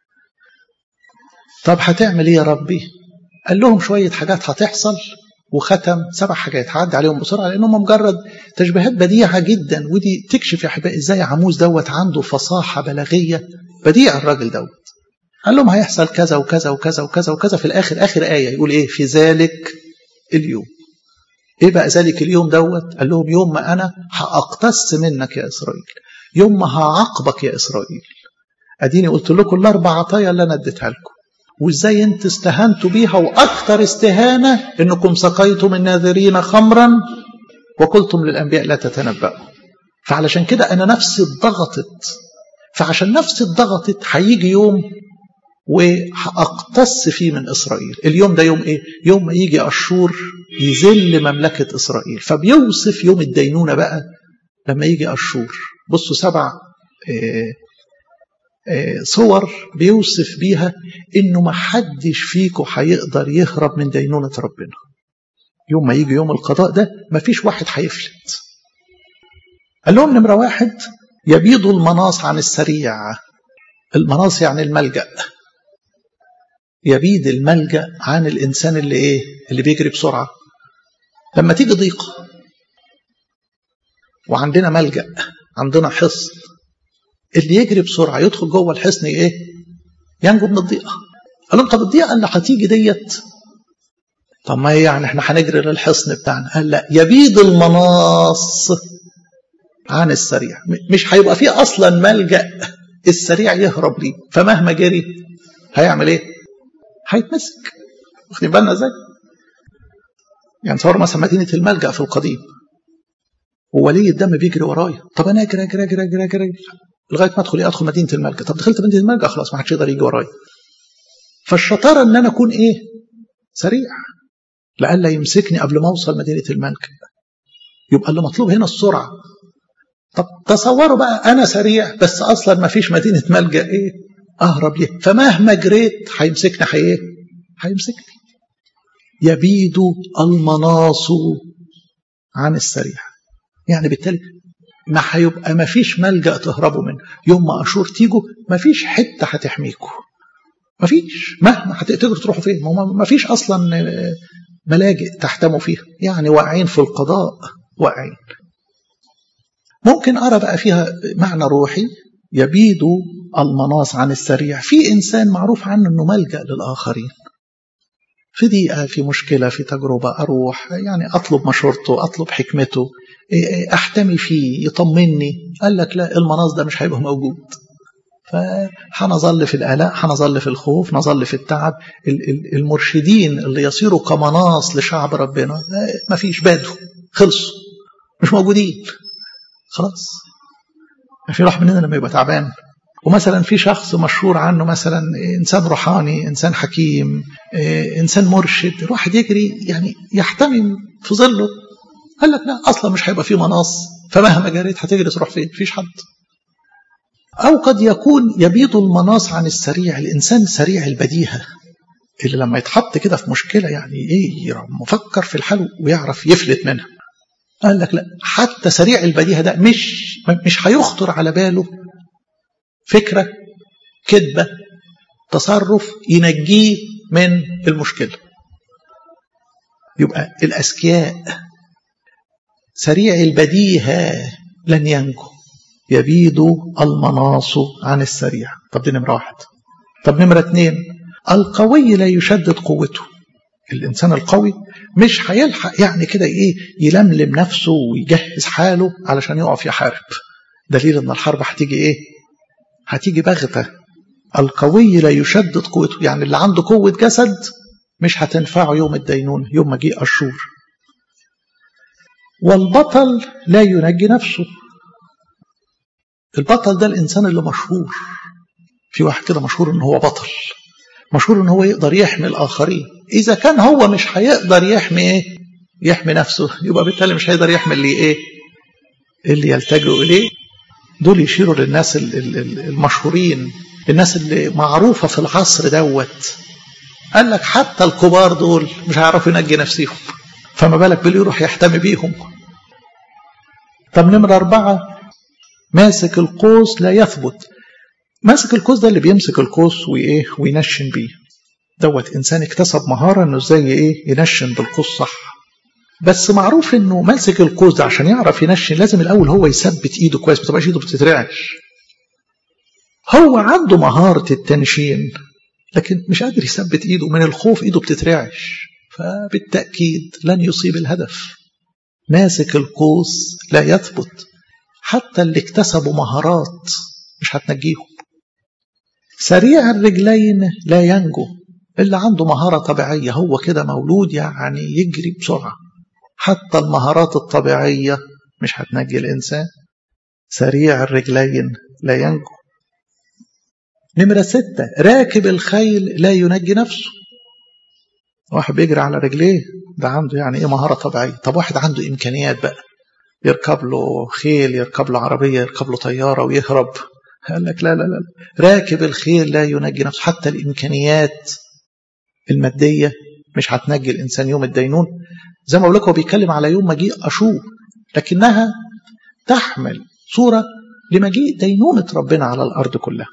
طب هتعمل إيه يا ربي قال لهم شوية حاجات هتحصل وختم سبع حاجات هعدي عليهم بسرعة لأنهم مجرد تشبيهات بديعة جدا ودي تكشف يا أحبائي إزاي عموس دوت عنده فصاحة بلاغية بديع الراجل دوت قال لهم هيحصل كذا وكذا وكذا وكذا وكذا في الآخر آخر آية يقول إيه في ذلك اليوم إيه بقى ذلك اليوم دوت قال لهم يوم ما أنا هأقتص منك يا إسرائيل يوم ما هعاقبك يا إسرائيل أديني قلت لكم الأربع عطايا اللي أنا اديتها لكم وإزاي أنت استهنتوا بيها وأكثر استهانة إنكم سقيتم الناذرين خمرا وقلتم للأنبياء لا تتنبأوا فعلشان كده أنا نفسي اتضغطت فعشان نفسي اتضغطت هيجي يوم وهأقتص فيه من إسرائيل اليوم ده يوم إيه؟ يوم ما يجي أشور يذل مملكة إسرائيل فبيوصف يوم الدينونة بقى لما يجي أشور بصوا سبع إيه إيه صور بيوصف بيها إنه ما حدش فيكم هيقدر يهرب من دينونة ربنا يوم ما يجي يوم القضاء ده ما فيش واحد هيفلت قال لهم نمرة واحد يبيض المناص عن السريع المناص يعني الملجأ يبيد الملجأ عن الإنسان اللي إيه اللي بيجري بسرعة لما تيجي ضيقة وعندنا ملجأ عندنا حصن اللي يجري بسرعة يدخل جوه الحصن إيه ينجو من الضيقة قال لهم طب الضيقة اللي هتيجي ديت طب ما يعني احنا هنجري للحصن بتاعنا قال لا يبيد المناص عن السريع مش هيبقى فيه اصلا ملجا السريع يهرب ليه فمهما جري هيعمل ايه هيتمسك واخدين بالنا ازاي يعني تصور مثلا مدينه الملجا في القديم وولي الدم بيجري ورايا طب انا اجري اجري اجري اجري اجري لغايه ما ادخل ادخل مدينه الملجا طب دخلت مدينه الملجا خلاص ما حدش يقدر يجي ورايا فالشطاره ان انا اكون ايه سريع لئلا يمسكني قبل ما اوصل مدينه الملك يبقى اللي مطلوب هنا السرعه طب تصوروا بقى انا سريع بس اصلا ما فيش مدينه ملجا ايه اهرب ليه فمهما جريت هيمسكني حي ايه هيمسكني يبيد المناص عن السريع يعني بالتالي ما هيبقى ما فيش ملجا تهربوا منه يوم ما اشور تيجوا ما فيش حته هتحميكوا ما فيش مهما هتقدروا تروحوا فين ما فيش اصلا ملاجئ تحتموا فيها يعني واقعين في القضاء واقعين ممكن أرى بقى فيها معنى روحي يبيد المناص عن السريع في إنسان معروف عنه أنه ملجأ للآخرين في ضيقة في مشكلة في تجربة أروح يعني أطلب مشورته أطلب حكمته أحتمي فيه يطمني قال لك لا المناص ده مش هيبقى موجود فهنظل في الآلاء هنظل في الخوف نظل في التعب المرشدين اللي يصيروا كمناص لشعب ربنا ما فيش بادوا خلصوا مش موجودين خلاص ما في واحد مننا لما يبقى تعبان ومثلا في شخص مشهور عنه مثلا انسان روحاني انسان حكيم انسان مرشد الواحد يجري يعني يحتمي في ظله قال لك لا اصلا مش هيبقى فيه مناص فمهما جريت هتجري تروح فين مفيش حد أو قد يكون يبيض المناص عن السريع الإنسان سريع البديهة اللي لما يتحط كده في مشكلة يعني إيه مفكر في الحل ويعرف يفلت منها قال لك لا حتى سريع البديهة ده مش مش هيخطر على باله فكرة كذبة تصرف ينجيه من المشكلة يبقى الأذكياء سريع البديهة لن ينجو يبيد المناص عن السريع طب دي نمرة واحد طب نمرة اتنين القوي لا يشدد قوته الإنسان القوي مش هيلحق يعني كده إيه يلملم نفسه ويجهز حاله علشان يقف يحارب دليل إن الحرب هتيجي إيه هتيجي بغتة القوي لا يشدد قوته يعني اللي عنده قوة جسد مش هتنفعه يوم الدينونة يوم ما جه أشور والبطل لا ينجي نفسه البطل ده الإنسان اللي مشهور في واحد كده مشهور إن هو بطل مشهور إن هو يقدر يحمي الآخرين إذا كان هو مش هيقدر يحمي إيه يحمي نفسه يبقى بالتالي مش هيقدر يحمي اللي إيه اللي يلتجئ إليه دول يشيروا للناس المشهورين الناس اللي معروفة في العصر دوت قال لك حتى الكبار دول مش هيعرفوا ينجي نفسيهم فما بالك باللي يروح يحتمي بيهم طب نمرة أربعة ماسك القوس لا يثبت ماسك القوس ده اللي بيمسك القوس وإيه وينشن بيه دوت إنسان اكتسب مهارة إنه إزاي إيه ينشن بالقوس صح بس معروف إنه ماسك القوس ده عشان يعرف ينشن لازم الأول هو يثبت إيده كويس ما تبقاش إيده بتترعش هو عنده مهارة التنشين لكن مش قادر يثبت إيده من الخوف إيده بتترعش فبالتأكيد لن يصيب الهدف ماسك القوس لا يثبت حتى اللي اكتسبوا مهارات مش هتنجيهم سريع الرجلين لا ينجو اللي عنده مهارة طبيعية هو كده مولود يعني يجري بسرعة حتى المهارات الطبيعية مش هتنجي الإنسان سريع الرجلين لا ينجو نمرة ستة راكب الخيل لا ينجي نفسه واحد بيجري على رجليه ده عنده يعني ايه مهارة طبيعية طب واحد عنده إمكانيات بقى يركب له خيل يركب له عربية يركب له طيارة ويهرب قال لك لا لا لا راكب الخيل لا ينجي نفسه حتى الإمكانيات المادية مش هتنجي الإنسان يوم الدينون زي ما بقول لك هو بيتكلم على يوم مجيء أشور لكنها تحمل صورة لمجيء دينونة ربنا على الأرض كلها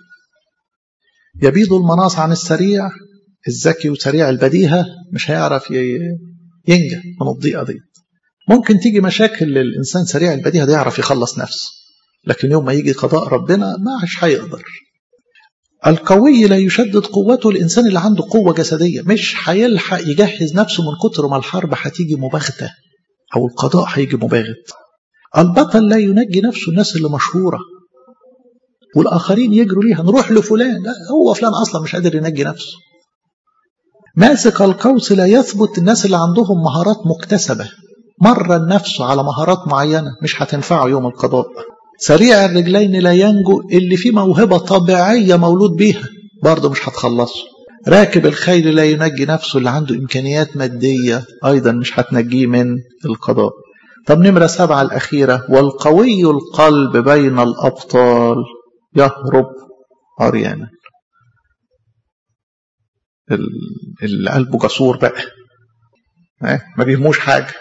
يبيض المناص عن السريع الذكي وسريع البديهة مش هيعرف ينجح من الضيقة دي ممكن تيجي مشاكل للإنسان سريع البديهة ده يعرف يخلص نفسه لكن يوم ما يجي قضاء ربنا مش هيقدر القوي لا يشدد قوته الإنسان اللي عنده قوة جسدية مش هيلحق يجهز نفسه من كتر ما الحرب هتيجي مباغتة أو القضاء هيجي مباغت البطل لا ينجي نفسه الناس اللي مشهورة والآخرين يجروا ليها نروح لفلان لا هو فلان أصلا مش قادر ينجي نفسه ماسك القوس لا يثبت الناس اللي عندهم مهارات مكتسبة مرن نفسه على مهارات معينة مش هتنفعه يوم القضاء سريع الرجلين لا ينجو اللي فيه موهبة طبيعية مولود بيها برضه مش هتخلصه راكب الخيل لا ينجي نفسه اللي عنده إمكانيات مادية أيضا مش هتنجيه من القضاء طب نمرة سبعة الأخيرة والقوي القلب بين الأبطال يهرب عريانا اللي قلبه جسور بقى ما بيهموش حاجة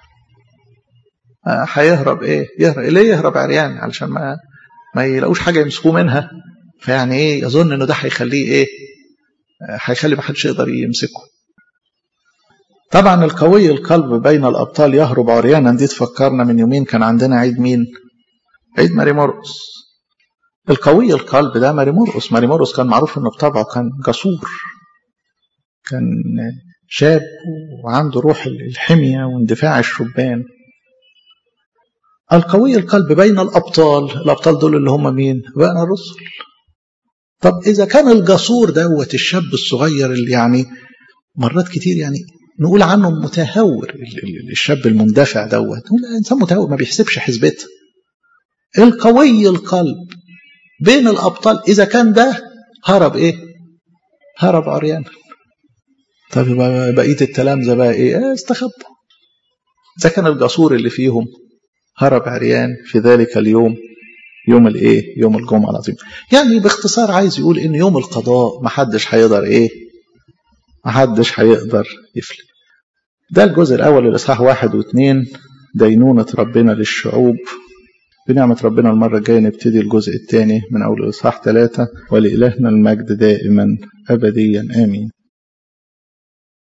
هيهرب ايه يهرب ليه يهرب عريان علشان ما ما يلاقوش حاجة يمسكوه منها فيعني ايه يظن انه ده هيخليه ايه هيخلي ما حدش يقدر يمسكه طبعا القوي القلب بين الابطال يهرب عريانا دي تفكرنا من يومين كان عندنا عيد مين عيد ماري مرقس القوي القلب ده ماري مرقس ماري مرقس كان معروف انه بطبعه كان جسور كان شاب وعنده روح الحمية واندفاع الشبان القوي القلب بين الأبطال الأبطال دول اللي هم مين بين الرسل طب إذا كان الجسور دوت الشاب الصغير اللي يعني مرات كتير يعني نقول عنه متهور الشاب المندفع دوت نقول إنسان متهور ما بيحسبش حسبتها القوي القلب بين الأبطال إذا كان ده هرب إيه هرب عريان طب بقية التلامذة بقى إيه استخبوا إذا كان الجسور اللي فيهم هرب عريان في ذلك اليوم يوم الايه يوم الجمعه العظيم يعني باختصار عايز يقول ان يوم القضاء محدش هيقدر ايه محدش هيقدر يفلت ده الجزء الاول الاصحاح واحد واثنين دينونة ربنا للشعوب بنعمة ربنا المرة الجاية نبتدي الجزء الثاني من أول الإصحاح ثلاثة ولإلهنا المجد دائما أبديا آمين